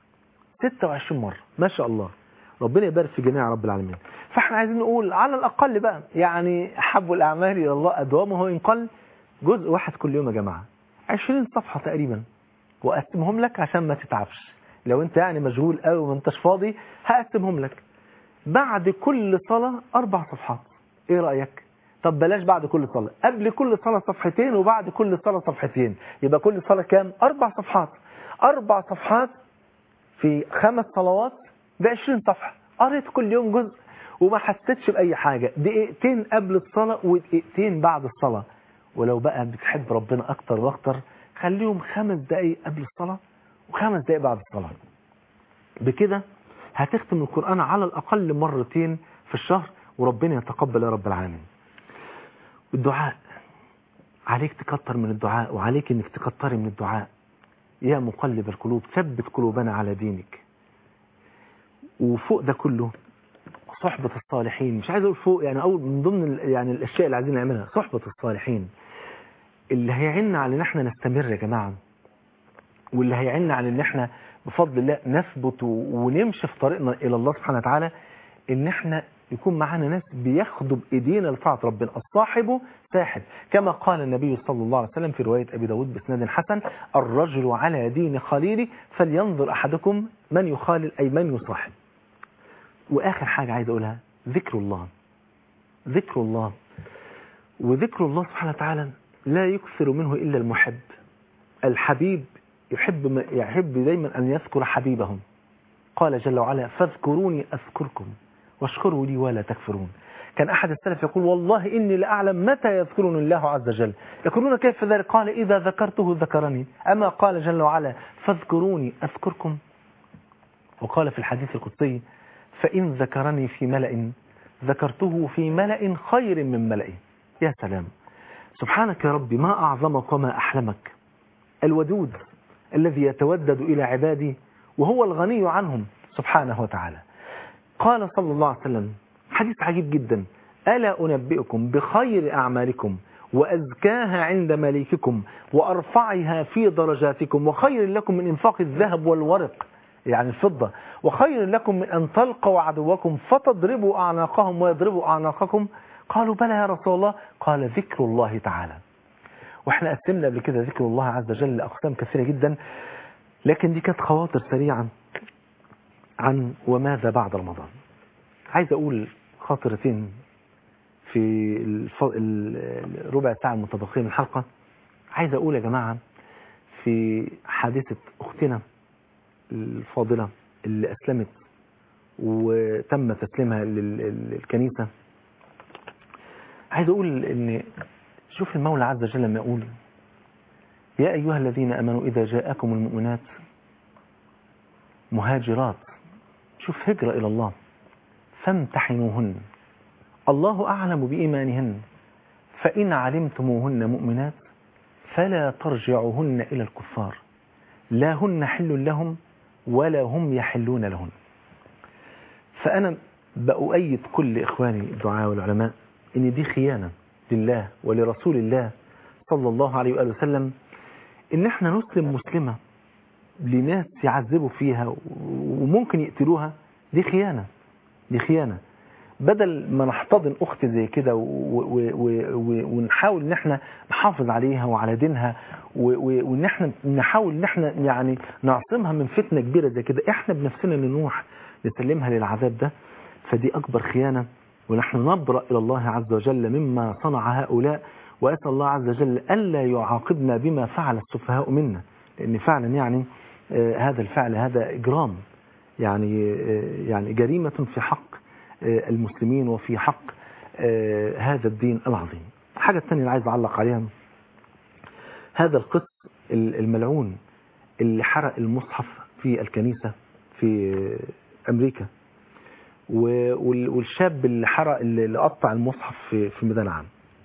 26 مره ما شاء الله ربنا يبارك في جميع رب العالمين فاحنا عايزين نقول على الاقل بقى يعني حب الاعمال الى الله ادومه ان قل جزء واحد كل يوم يا جماعه 20 صفحه تقريبا واقسمهم لك عشان ما تتعبش لو انت يعني مشغول قوي وما انتش فاضي هقسمهم لك بعد كل صلاة أربع صفحات إيه رأيك؟ طب بلاش بعد كل صلاة قبل كل صلاة صفحتين وبعد كل صلاة صفحتين يبقى كل صلاة كام؟ أربع صفحات أربع صفحات في خمس صلوات ب 20 صفحة قريت كل يوم جزء وما حسيتش بأي حاجة دقيقتين قبل الصلاة ودقيقتين بعد الصلاة ولو بقى بتحب ربنا أكتر وأكتر خليهم خمس دقايق قبل الصلاة وخمس دقايق بعد الصلاة بكده هتختم القرآن على الأقل مرتين في الشهر وربنا يتقبل يا رب العالمين الدعاء عليك تكتر من الدعاء وعليك انك تكتري من الدعاء يا مقلب القلوب ثبت قلوبنا على دينك وفوق ده كله صحبة الصالحين مش عايز اقول فوق يعني اول من ضمن ال- يعني الاشياء اللي عايزين نعملها صحبة الصالحين اللي هيعنا على ان احنا نستمر يا جماعة واللي هيعنا على ان احنا بفضل الله نثبت و- ونمشي في طريقنا الى الله سبحانه وتعالى ان احنا يكون معانا ناس بياخدوا بايدينا لطاعة ربنا الصاحب ساحب كما قال النبي صلى الله عليه وسلم في رواية ابي داود باسناد حسن الرجل على دين خليله فلينظر احدكم من يخالل اي من يصاحب واخر حاجة عايز اقولها ذكر الله ذكر الله وذكر الله سبحانه وتعالى لا يكثر منه الا المحب الحبيب يحب ما- يحب دايما ان يذكر حبيبه قال جل وعلا فاذكروني اذكركم واشكروا لي ولا تكفرون كان احد السلف يقول والله اني لاعلم متى يذكرني الله عز وجل يقولون كيف ذلك قال اذا ذكرته ذكرني اما قال جل وعلا فاذكروني اذكركم وقال في الحديث القدسي فإن ذكرني في ملأ ذكرته في ملأ خير من ملئه يا سلام سبحانك يا ربي ما أعظمك وما أحلمك الودود الذي يتودد إلى عبادي وهو الغني عنهم سبحانه وتعالى قال صلى الله عليه وسلم حديث عجيب جدا ألا أنبئكم بخير أعمالكم وأزكاها عند مليككم وأرفعها في درجاتكم وخير لكم من إنفاق الذهب والورق يعني الفضة وخير لكم من أن تلقوا عدوكم فتضربوا أعناقهم ويضربوا أعناقكم قالوا بلى يا رسول الله قال ذكر الله تعالى واحنا قسمنا قبل كده ذكر الله عز وجل لأقسام كثيرة جدا لكن دي كانت خواطر سريعا عن وماذا بعد رمضان عايز أقول خاطرتين في الف... ال- الربع ساعة المتبقية من الحلقة عايز أقول يا جماعة في حادثة أختنا الفاضلة اللي أسلمت وتم تسليمها لل- للكنيسة عايز أقول إن شوف المولى عز وجل لما يقول يا أيها الذين أمنوا إذا جاءكم المؤمنات مهاجرات شوف هجرة إلى الله فامتحنوهن الله أعلم بإيمانهن فإن علمتموهن مؤمنات فلا ترجعوهن إلى الكفار لا هن حل لهم ولا هم يحلون لهن فأنا بأؤيد كل إخواني الدعاء والعلماء إن دي خيانة لله ولرسول الله صلى الله عليه وآله وسلم إن احنا نسلم مسلمة لناس يعذبوا فيها وممكن يقتلوها دي خيانة دي خيانة بدل ما نحتضن اخت زي كده و- و- و- و- ونحاول ان احنا نحافظ عليها وعلى دينها و- و- وان احنا نحاول ان احنا يعني نعصمها من فتنه كبيره زي كده احنا بنفسنا اللي نروح نسلمها للعذاب ده فدي اكبر خيانه ونحن نبرأ الى الله عز وجل مما صنع هؤلاء واسال الله عز وجل الا يعاقبنا بما فعل السفهاء منا لان فعلا يعني آه، هذا الفعل هذا اجرام يعني آه، يعني جريمه في حق آه، المسلمين وفي حق آه، هذا الدين العظيم الحاجة الثانية اللي عايز أعلق عليها هذا القس ال- الملعون اللي حرق المصحف في الكنيسة في آه، أمريكا و- وال- والشاب اللي حرق اللي اللي قطع المصحف في في ميدان عام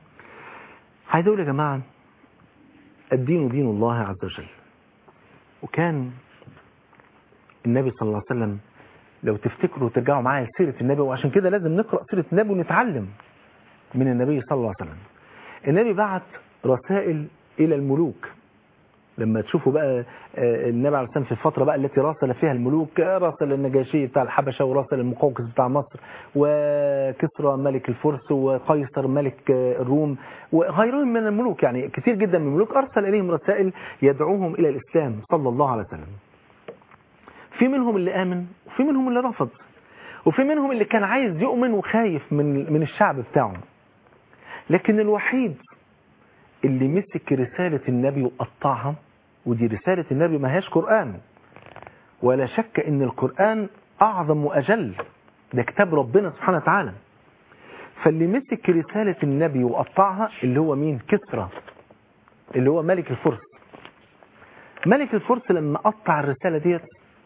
عايز أقول يا جماعة الدين دين الله عز وجل وكان النبي صلى الله عليه وسلم لو تفتكروا ترجعوا معايا لسيرة النبي وعشان كده لازم نقرأ سيرة النبي ونتعلم من النبي صلى الله عليه وسلم النبي بعت رسائل إلى الملوك لما تشوفوا بقى آه، النبي عليه الصلاة والسلام في الفترة بقى التي راسل فيها الملوك آه، راسل النجاشي بتاع الحبشة وراسل المقوقس بتاع مصر وكسرى ملك الفرس وقيصر ملك آه، الروم وغيرهم من الملوك يعني كثير جدا من الملوك أرسل إليهم رسائل يدعوهم إلى الإسلام صلى الله عليه وسلم في منهم اللي آمن وفي منهم اللي رفض وفي منهم اللي كان عايز يؤمن وخايف من من الشعب بتاعه لكن الوحيد اللي مسك رسالة النبي وقطعها ودي رسالة النبي ما هياش قرآن ولا شك ان القرآن اعظم واجل ده كتاب ربنا سبحانه وتعالى فاللي مسك رسالة النبي وقطعها اللي هو مين كسرى اللي هو ملك الفرس ملك الفرس لما قطع الرسالة ديت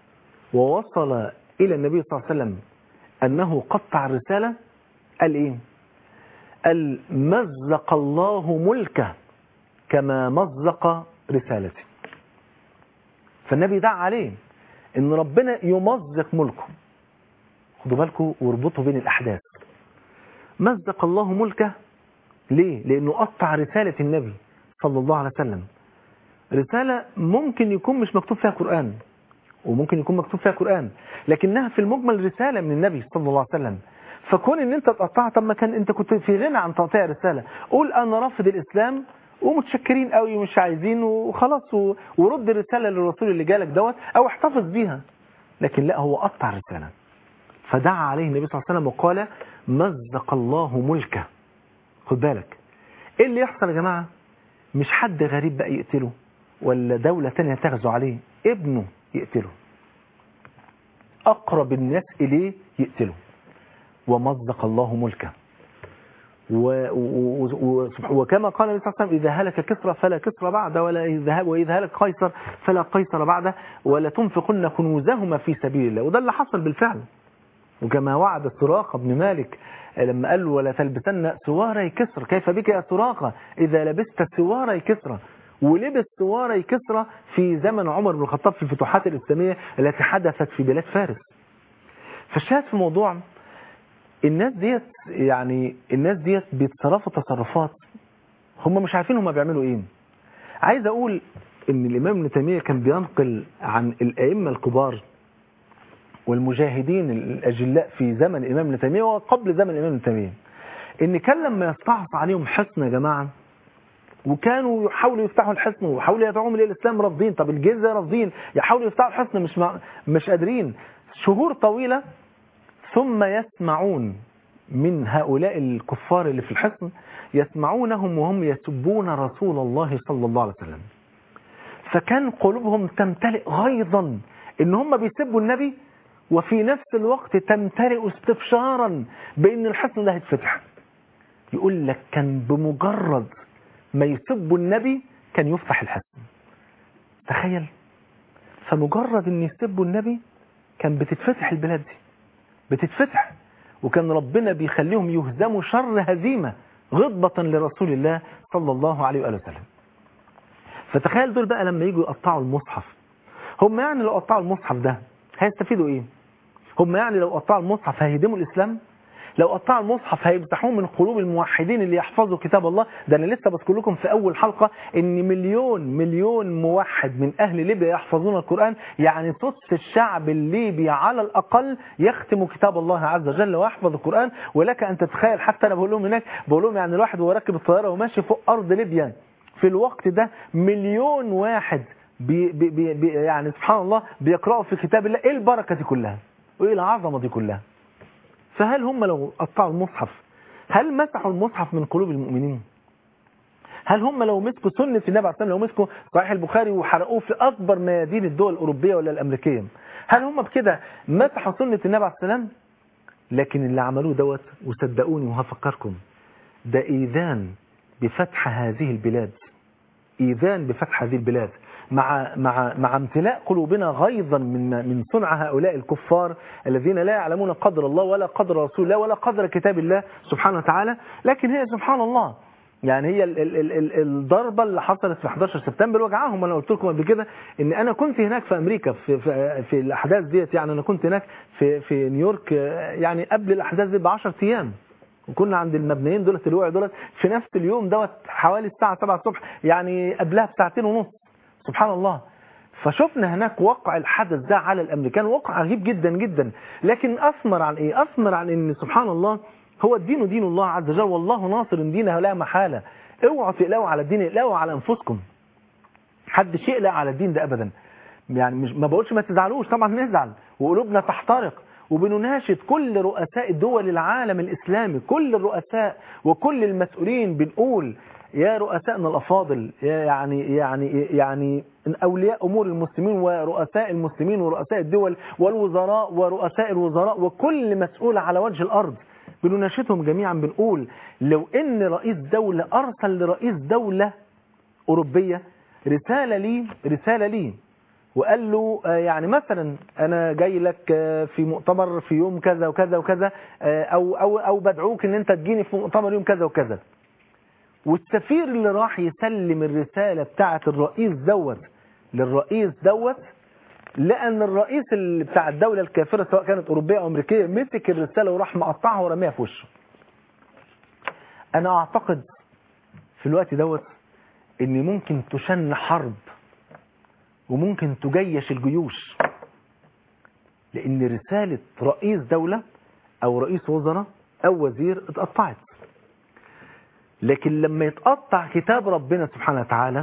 ووصل إلى النبي صلى الله عليه وسلم أنه قطع الرسالة قال إيه قال مزق الله ملكه كما مزق رسالته فالنبي دعا عليه ان ربنا يمزق ملكه خدوا بالكم واربطوا بين الأحداث مزق الله ملكه ليه؟ لأنه قطع رسالة النبي صلى الله عليه وسلم رسالة ممكن يكون مش مكتوب فيها قرآن وممكن يكون مكتوب فيها قرآن لكنها في المجمل رسالة من النبي صلى الله عليه وسلم فكون ان انت تقطعها طب ما كان انت كنت في غنى عن تقطيع رسالة قول انا رافض الاسلام ومتشكرين قوي مش عايزين وخلاص و- ورد الرسالة للرسول اللي جالك دوت او احتفظ بيها لكن لا هو قطع الرسالة فدعا عليه النبي صلى الله عليه وسلم وقال مزق الله ملكه خد بالك ايه اللي يحصل يا جماعة مش حد غريب بقى يقتله ولا دولة تانية تغزو عليه ابنه يقتله أقرب الناس إليه يقتله ومزق الله ملكه و... و... و... وكما قال النبي صلى الله عليه وسلم إذا هلك كسرى فلا كسرى بعد ولا إذا وإذا هلك قيصر فلا قيصر بعده ولا تنفقن كنوزهما في سبيل الله وده اللي حصل بالفعل وكما وعد سراقة بن مالك لما قال له ولا تلبسن سواري كسرى كيف بك يا سراقة إذا لبست سواري كسرى ولبس سواري كسرى في زمن عمر بن الخطاب في الفتوحات الإسلامية التي حدثت في بلاد فارس فالشاهد في الموضوع الناس ديت يعني الناس ديت بيتصرفوا تصرفات هم مش عارفين هم بيعملوا ايه عايز اقول ان الامام ابن تيميه كان بينقل عن الائمه الكبار والمجاهدين الاجلاء في زمن الامام ابن تيميه وقبل زمن الامام ابن تيميه ان كان لما يستعصى عليهم حصن يا جماعه وكانوا يحاولوا يفتحوا الحصن ويحاولوا يدعوهم الى الاسلام رافضين طب الجزء رافضين يحاولوا يفتحوا الحصن مش مع... مش قادرين شهور طويله ثم يسمعون من هؤلاء الكفار اللي في الحصن يسمعونهم وهم يسبون رسول الله صلى الله عليه وسلم فكان قلوبهم تمتلئ غيظا ان هم بيسبوا النبي وفي نفس الوقت تمتلئ استبشارا بان الحصن ده هيتفتح يقول لك كان بمجرد ما يسبوا النبي كان يفتح الحصن تخيل فمجرد ان يسبوا النبي كان بتتفتح البلاد دي بتتفتح وكان ربنا بيخليهم يهزموا شر هزيمة غضبة لرسول الله صلى الله عليه وآله وسلم فتخيل دول بقى لما يجوا يقطعوا المصحف هم يعني لو قطعوا المصحف ده هيستفيدوا ايه هم يعني لو قطعوا المصحف هيهدموا الإسلام لو قطعوا المصحف هيفتحوه من قلوب الموحدين اللي يحفظوا كتاب الله ده انا لسه بذكر لكم في اول حلقه ان مليون مليون موحد من اهل ليبيا يحفظون القران يعني ثلث الشعب الليبي على الاقل يختم كتاب الله عز وجل ويحفظ القران ولك ان تتخيل حتى انا بقول لهم هناك بقول لهم يعني الواحد وهو راكب الطياره وماشي فوق ارض ليبيا في الوقت ده مليون واحد بي بي بي بي يعني سبحان الله بيقرأوا في كتاب الله ايه البركه دي كلها وايه العظمه دي كلها فهل هم لو قطعوا المصحف هل مسحوا المصحف من قلوب المؤمنين هل هم لو مسكوا سنة النبي عليه الصلاة لو مسكوا صحيح البخاري وحرقوه في أكبر ميادين الدول الأوروبية ولا الأمريكية هل هم بكده مسحوا سنة النبي عليه السلام لكن اللي عملوه دوت وصدقوني وهفكركم ده إيذان بفتح هذه البلاد إيذان بفتح هذه البلاد مع مع مع امتلاء قلوبنا غيظا من من صنع هؤلاء الكفار الذين لا يعلمون قدر الله ولا قدر رسول الله ولا قدر كتاب الله سبحانه وتعالى لكن هي سبحان الله يعني هي ال ال ال ال الضربة اللي حصلت في 11 سبتمبر وجعهم انا قلت لكم قبل كده ان انا كنت هناك في امريكا في في, في الاحداث ديت يعني انا كنت هناك في في نيويورك يعني قبل الاحداث دي ب 10 ايام وكنا عند المبنيين دولت الوقع دولت في نفس اليوم دوت حوالي الساعة 7 الصبح يعني قبلها بساعتين ونص سبحان الله فشفنا هناك وقع الحدث ده على الامريكان وقع عجيب جدا جدا لكن اثمر عن ايه اثمر عن ان سبحان الله هو الدين دين الله عز وجل والله ناصر دينه لا محالة اوعوا تقلقوا على الدين اقلقوا على انفسكم حدش يقلق على الدين ده ابدا يعني مش ما بقولش ما تزعلوش طبعا نزعل وقلوبنا تحترق وبنناشد كل رؤساء دول العالم الإسلامي كل الرؤساء وكل المسؤولين بنقول يا رؤسائنا الأفاضل يعني يعني يعني أولياء أمور المسلمين ورؤساء المسلمين ورؤساء الدول والوزراء ورؤساء الوزراء وكل مسؤول على وجه الأرض بنناشدهم جميعا بنقول لو إن رئيس دولة أرسل لرئيس دولة أوروبية رسالة لي رسالة لي وقال له يعني مثلا انا جاي لك في مؤتمر في يوم كذا وكذا وكذا او او او بدعوك ان انت تجيني في مؤتمر يوم كذا وكذا والسفير اللي راح يسلم الرسالة بتاعة الرئيس دوت للرئيس دوت لان الرئيس اللي بتاع الدوله الكافره سواء كانت اوروبيه او امريكيه مسك الرساله وراح مقطعها ورميها في وشه انا اعتقد في الوقت دوت ان ممكن تشن حرب وممكن تجيش الجيوش لان رساله رئيس دوله او رئيس وزراء او وزير اتقطعت لكن لما يتقطع كتاب ربنا سبحانه وتعالى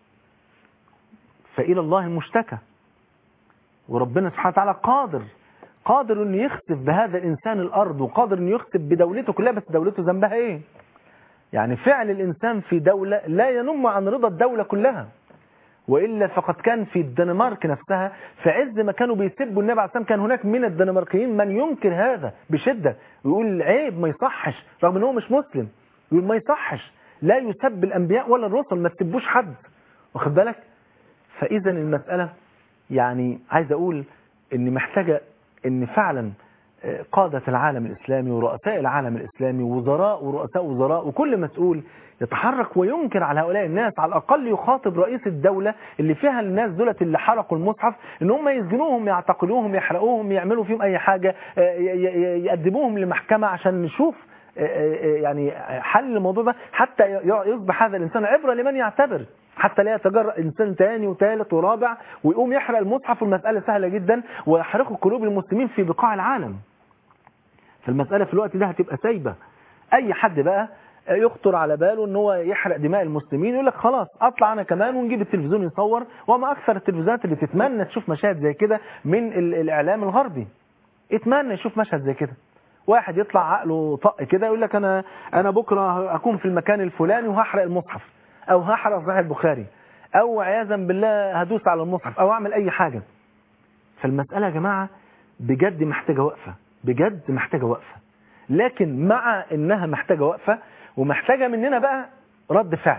فإلى الله المشتكى وربنا سبحانه وتعالى قادر قادر انه يخسف بهذا الانسان الارض وقادر انه يخسف بدولته كلها بس دولته ذنبها ايه يعني فعل الانسان في دولة لا ينم عن رضا الدولة كلها وإلا فقد كان في الدنمارك نفسها في عز ما كانوا بيسبوا النبي عليه السلام كان هناك من الدنماركيين من ينكر هذا بشدة ويقول عيب ما يصحش رغم ان هو مش مسلم يقول ما يصحش لا يسب الأنبياء ولا الرسل ما تسبوش حد واخد بالك فإذا المسألة يعني عايز أقول إن محتاجة إن فعلا قادة العالم الإسلامي ورؤساء العالم الإسلامي وزراء ورؤساء وزراء وكل مسؤول يتحرك وينكر على هؤلاء الناس على الأقل يخاطب رئيس الدولة اللي فيها الناس دولت اللي حرقوا المصحف إن هم يسجنوهم يعتقلوهم يحرقوهم يعملوا فيهم أي حاجة يقدموهم لمحكمة عشان نشوف يعني حل الموضوع ده حتى يصبح هذا الإنسان عبرة لمن يعتبر حتى لا يتجرأ إنسان تاني وثالث ورابع ويقوم يحرق المصحف والمسألة سهلة جدا ويحرقوا قلوب المسلمين في بقاع العالم فالمسألة في الوقت ده هتبقى سايبة أي حد بقى يخطر على باله ان هو يحرق دماء المسلمين يقول لك خلاص اطلع انا كمان ونجيب التلفزيون يصور وما اكثر التلفزيونات اللي تتمنى تشوف مشاهد زي كده من الاعلام الغربي اتمنى يشوف مشهد زي كده واحد يطلع عقله طق كده يقول لك انا انا بكره اكون في المكان الفلاني وهحرق المصحف او هحرق صحيح البخاري او عياذا بالله هدوس على المصحف او اعمل اي حاجة فالمسألة يا جماعة بجد محتاجة وقفة بجد محتاجة وقفة لكن مع انها محتاجة وقفة ومحتاجة مننا بقى رد فعل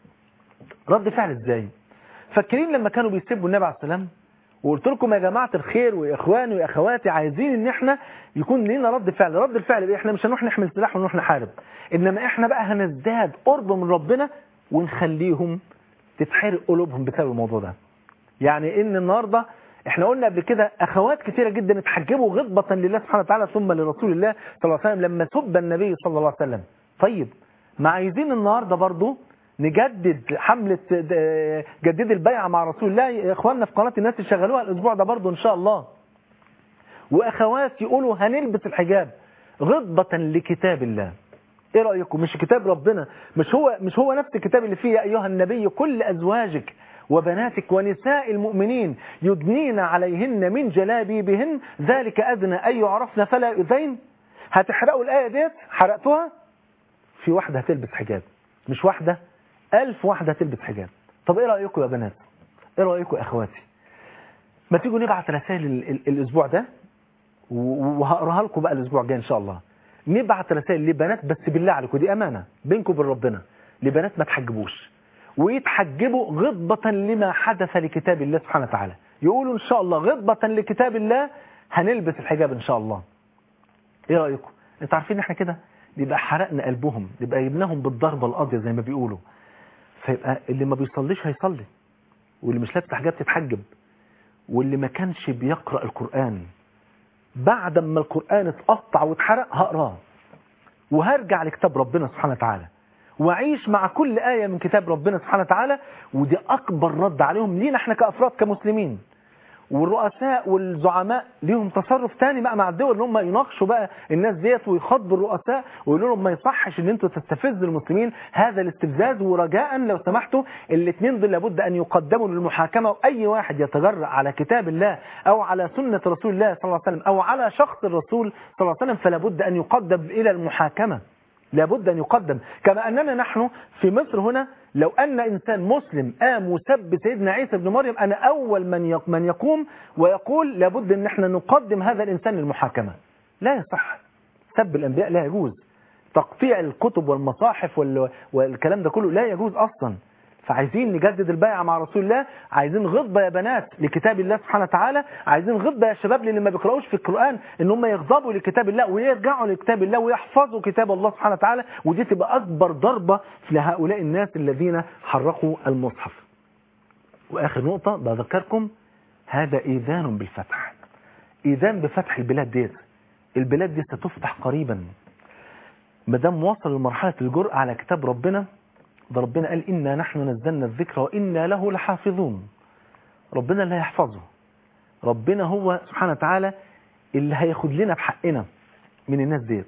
رد فعل ازاي فاكرين لما كانوا بيسبوا النبي عليه السلام وقلت لكم يا جماعة الخير ويا اخواني ويا اخواتي عايزين ان احنا يكون لنا رد فعل رد الفعل بيه احنا مش هنروح نحمل سلاح ونروح نحارب انما احنا بقى هنزداد قرب من ربنا ونخليهم تتحرق قلوبهم بسبب الموضوع ده يعني ان النهاردة احنا قلنا قبل كده اخوات كثيرة جدا اتحجبوا غضبة لله سبحانه وتعالى ثم لرسول الله صلى الله عليه وسلم لما سب النبي صلى الله عليه وسلم طيب ما عايزين النهاردة برضو نجدد حملة جديد البيعة مع رسول الله يا اخواننا في قناة الناس يشغلوها الاسبوع ده برضو ان شاء الله واخوات يقولوا هنلبس الحجاب غضبة لكتاب الله ايه رأيكم مش كتاب ربنا مش هو مش هو نفس الكتاب اللي فيه يا ايها النبي كل ازواجك وبناتك ونساء المؤمنين يدنين عليهن من جلابيبهن ذلك ادنى ان يعرفن فلا يؤذين هتحرقوا الايه ديت حرقتوها في واحده هتلبس حجاب مش واحده ألف واحده هتلبس حجاب طب ايه رايكم يا بنات ايه رايكم يا اخواتي ما تيجوا نبعت رسائل الاسبوع ده وهقراها لكم بقى الاسبوع الجاي ان شاء الله نبعت رسائل لبنات بس بالله عليكم دي امانه بينكم وبين ربنا لبنات ما تحجبوش ويتحجبوا غضبة لما حدث لكتاب الله سبحانه وتعالى يقولوا ان شاء الله غضبة لكتاب الله هنلبس الحجاب ان شاء الله ايه رأيكم انتوا عارفين احنا كده يبقى حرقنا قلبهم يبقى جبناهم بالضربة القاضية زي ما بيقولوا فيبقى اللي ما بيصليش هيصلي واللي مش لابس حجاب تتحجب واللي ما كانش بيقرأ القرآن بعد ما القرآن اتقطع واتحرق هقراه وهرجع لكتاب ربنا سبحانه وتعالى وأعيش مع كل آية من كتاب ربنا سبحانه وتعالى ودي أكبر رد عليهم لينا احنا كأفراد كمسلمين والرؤساء والزعماء ليهم تصرف تاني بقى مع الدول ان هم يناقشوا بقى الناس ديت ويخاطبوا الرؤساء ويقولوا لهم ما يصحش ان انتوا تستفزوا المسلمين هذا الاستفزاز ورجاء لو سمحتوا الاثنين دول لابد ان يقدموا للمحاكمه واي واحد يتجرأ على كتاب الله او على سنه رسول الله صلى الله عليه وسلم او على شخص الرسول صلى الله عليه وسلم فلا بد ان يقدم الى المحاكمه لابد أن يقدم كما أننا نحن في مصر هنا لو أن إنسان مسلم قام وسب سيدنا عيسى بن مريم أنا أول من من يقوم ويقول لابد أن احنا نقدم هذا الإنسان للمحاكمة لا يصح سب الأنبياء لا يجوز تقطيع الكتب والمصاحف والكلام ده كله لا يجوز أصلا فعايزين نجدد البيعة مع رسول الله عايزين غضبة يا بنات لكتاب الله سبحانه وتعالى عايزين غضبة يا شباب اللي ما بيقرأوش في القرآن ان هم يغضبوا لكتاب الله ويرجعوا لكتاب الله ويحفظوا كتاب الله سبحانه وتعالى ودي تبقى أكبر ضربة لهؤلاء الناس الذين حرقوا المصحف وآخر نقطة بذكركم هذا إيذان بالفتح إيذان بفتح البلاد ديت البلاد دي ستفتح قريبا ما دام وصل لمرحلة الجرأة على كتاب ربنا ده ربنا قال إنا نحن نزلنا الذكر وإنا له لحافظون ربنا اللي هيحفظه ربنا هو سبحانه وتعالى اللي هياخد لنا بحقنا من الناس ديت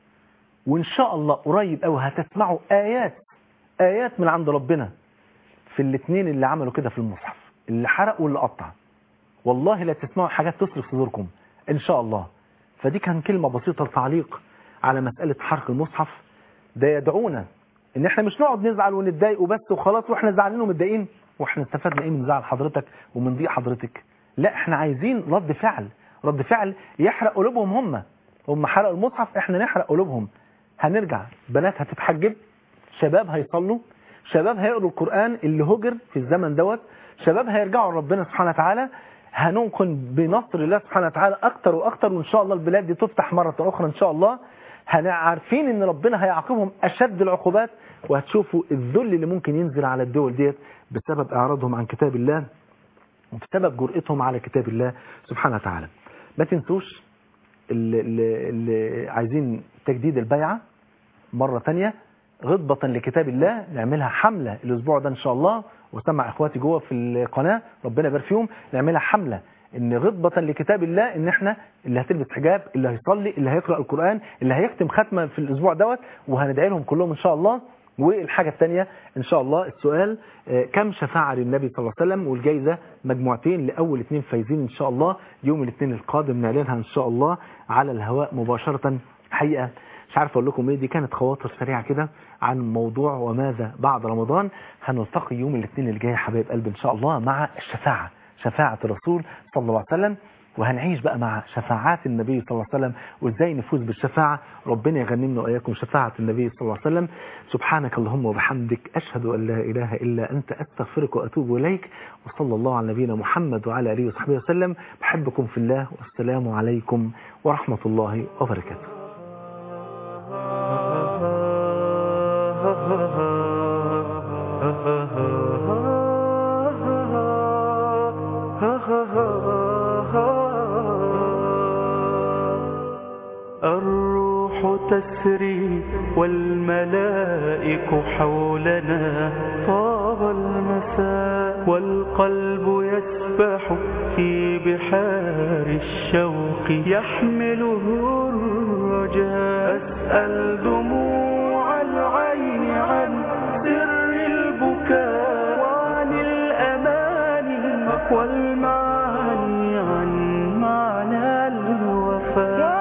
وإن شاء الله قريب أوي هتسمعوا آيات آيات من عند ربنا في الاثنين اللي عملوا كده في المصحف اللي حرق واللي قطع والله لا تسمعوا حاجات تصرف صدوركم إن شاء الله فدي كان كلمة بسيطة تعليق على مسألة حرق المصحف ده يدعونا ان احنا مش نقعد نزعل ونتضايق وبس وخلاص واحنا زعلانين ومتضايقين واحنا استفدنا ايه من زعل حضرتك ومن ضيق حضرتك لا احنا عايزين رد فعل رد فعل يحرق قلوبهم هم هم حرقوا المصحف احنا نحرق قلوبهم هنرجع بنات هتتحجب شباب هيصلوا شباب هيقروا القرآن اللي هجر في الزمن دوت شباب هيرجعوا لربنا سبحانه وتعالى هننقل بنصر الله سبحانه وتعالى اكتر واكتر وان شاء الله البلاد دي تفتح مرة اخرى ان شاء الله عارفين ان ربنا هيعاقبهم اشد العقوبات وهتشوفوا الذل اللي ممكن ينزل على الدول ديت بسبب اعراضهم عن كتاب الله وبسبب جرأتهم على كتاب الله سبحانه وتعالى ما تنسوش اللي, اللي, اللي عايزين تجديد البيعة مرة تانية غضبة لكتاب الله نعملها حملة الأسبوع ده إن شاء الله وسمع إخواتي جوه في القناة ربنا يبارك فيهم نعملها حملة ان غضبة لكتاب الله ان احنا اللي هتلبس حجاب اللي هيصلي اللي هيقرأ القرآن اللي هيختم ختمة في الاسبوع دوت وهندعي لهم كلهم ان شاء الله والحاجة الثانية ان شاء الله السؤال كم شفاعة للنبي صلى الله عليه وسلم والجايزة مجموعتين لأول اثنين فايزين ان شاء الله يوم الاثنين القادم نعلنها ان شاء الله على الهواء مباشرة حقيقة مش عارف اقول لكم ايه دي كانت خواطر سريعة كده عن موضوع وماذا بعد رمضان هنلتقي يوم الاثنين الجاي حبايب قلب ان شاء الله مع الشفاعة شفاعة الرسول صلى الله عليه وسلم وهنعيش بقى مع شفاعات النبي صلى الله عليه وسلم وازاي نفوز بالشفاعة ربنا يغنمنا وإياكم شفاعة النبي صلى الله عليه وسلم سبحانك اللهم وبحمدك أشهد أن لا إله إلا أنت أستغفرك وأتوب إليك وصلى الله على نبينا محمد وعلى آله وصحبه وسلم بحبكم في الله والسلام عليكم ورحمة الله وبركاته الروح تسري والملائك حولنا طاب المساء والقلب يسبح في بحار الشوق يحمله الرجاء أسأل دموع العين عن سر البكاء وعن الأماني والمعاني عن معنى الوفاء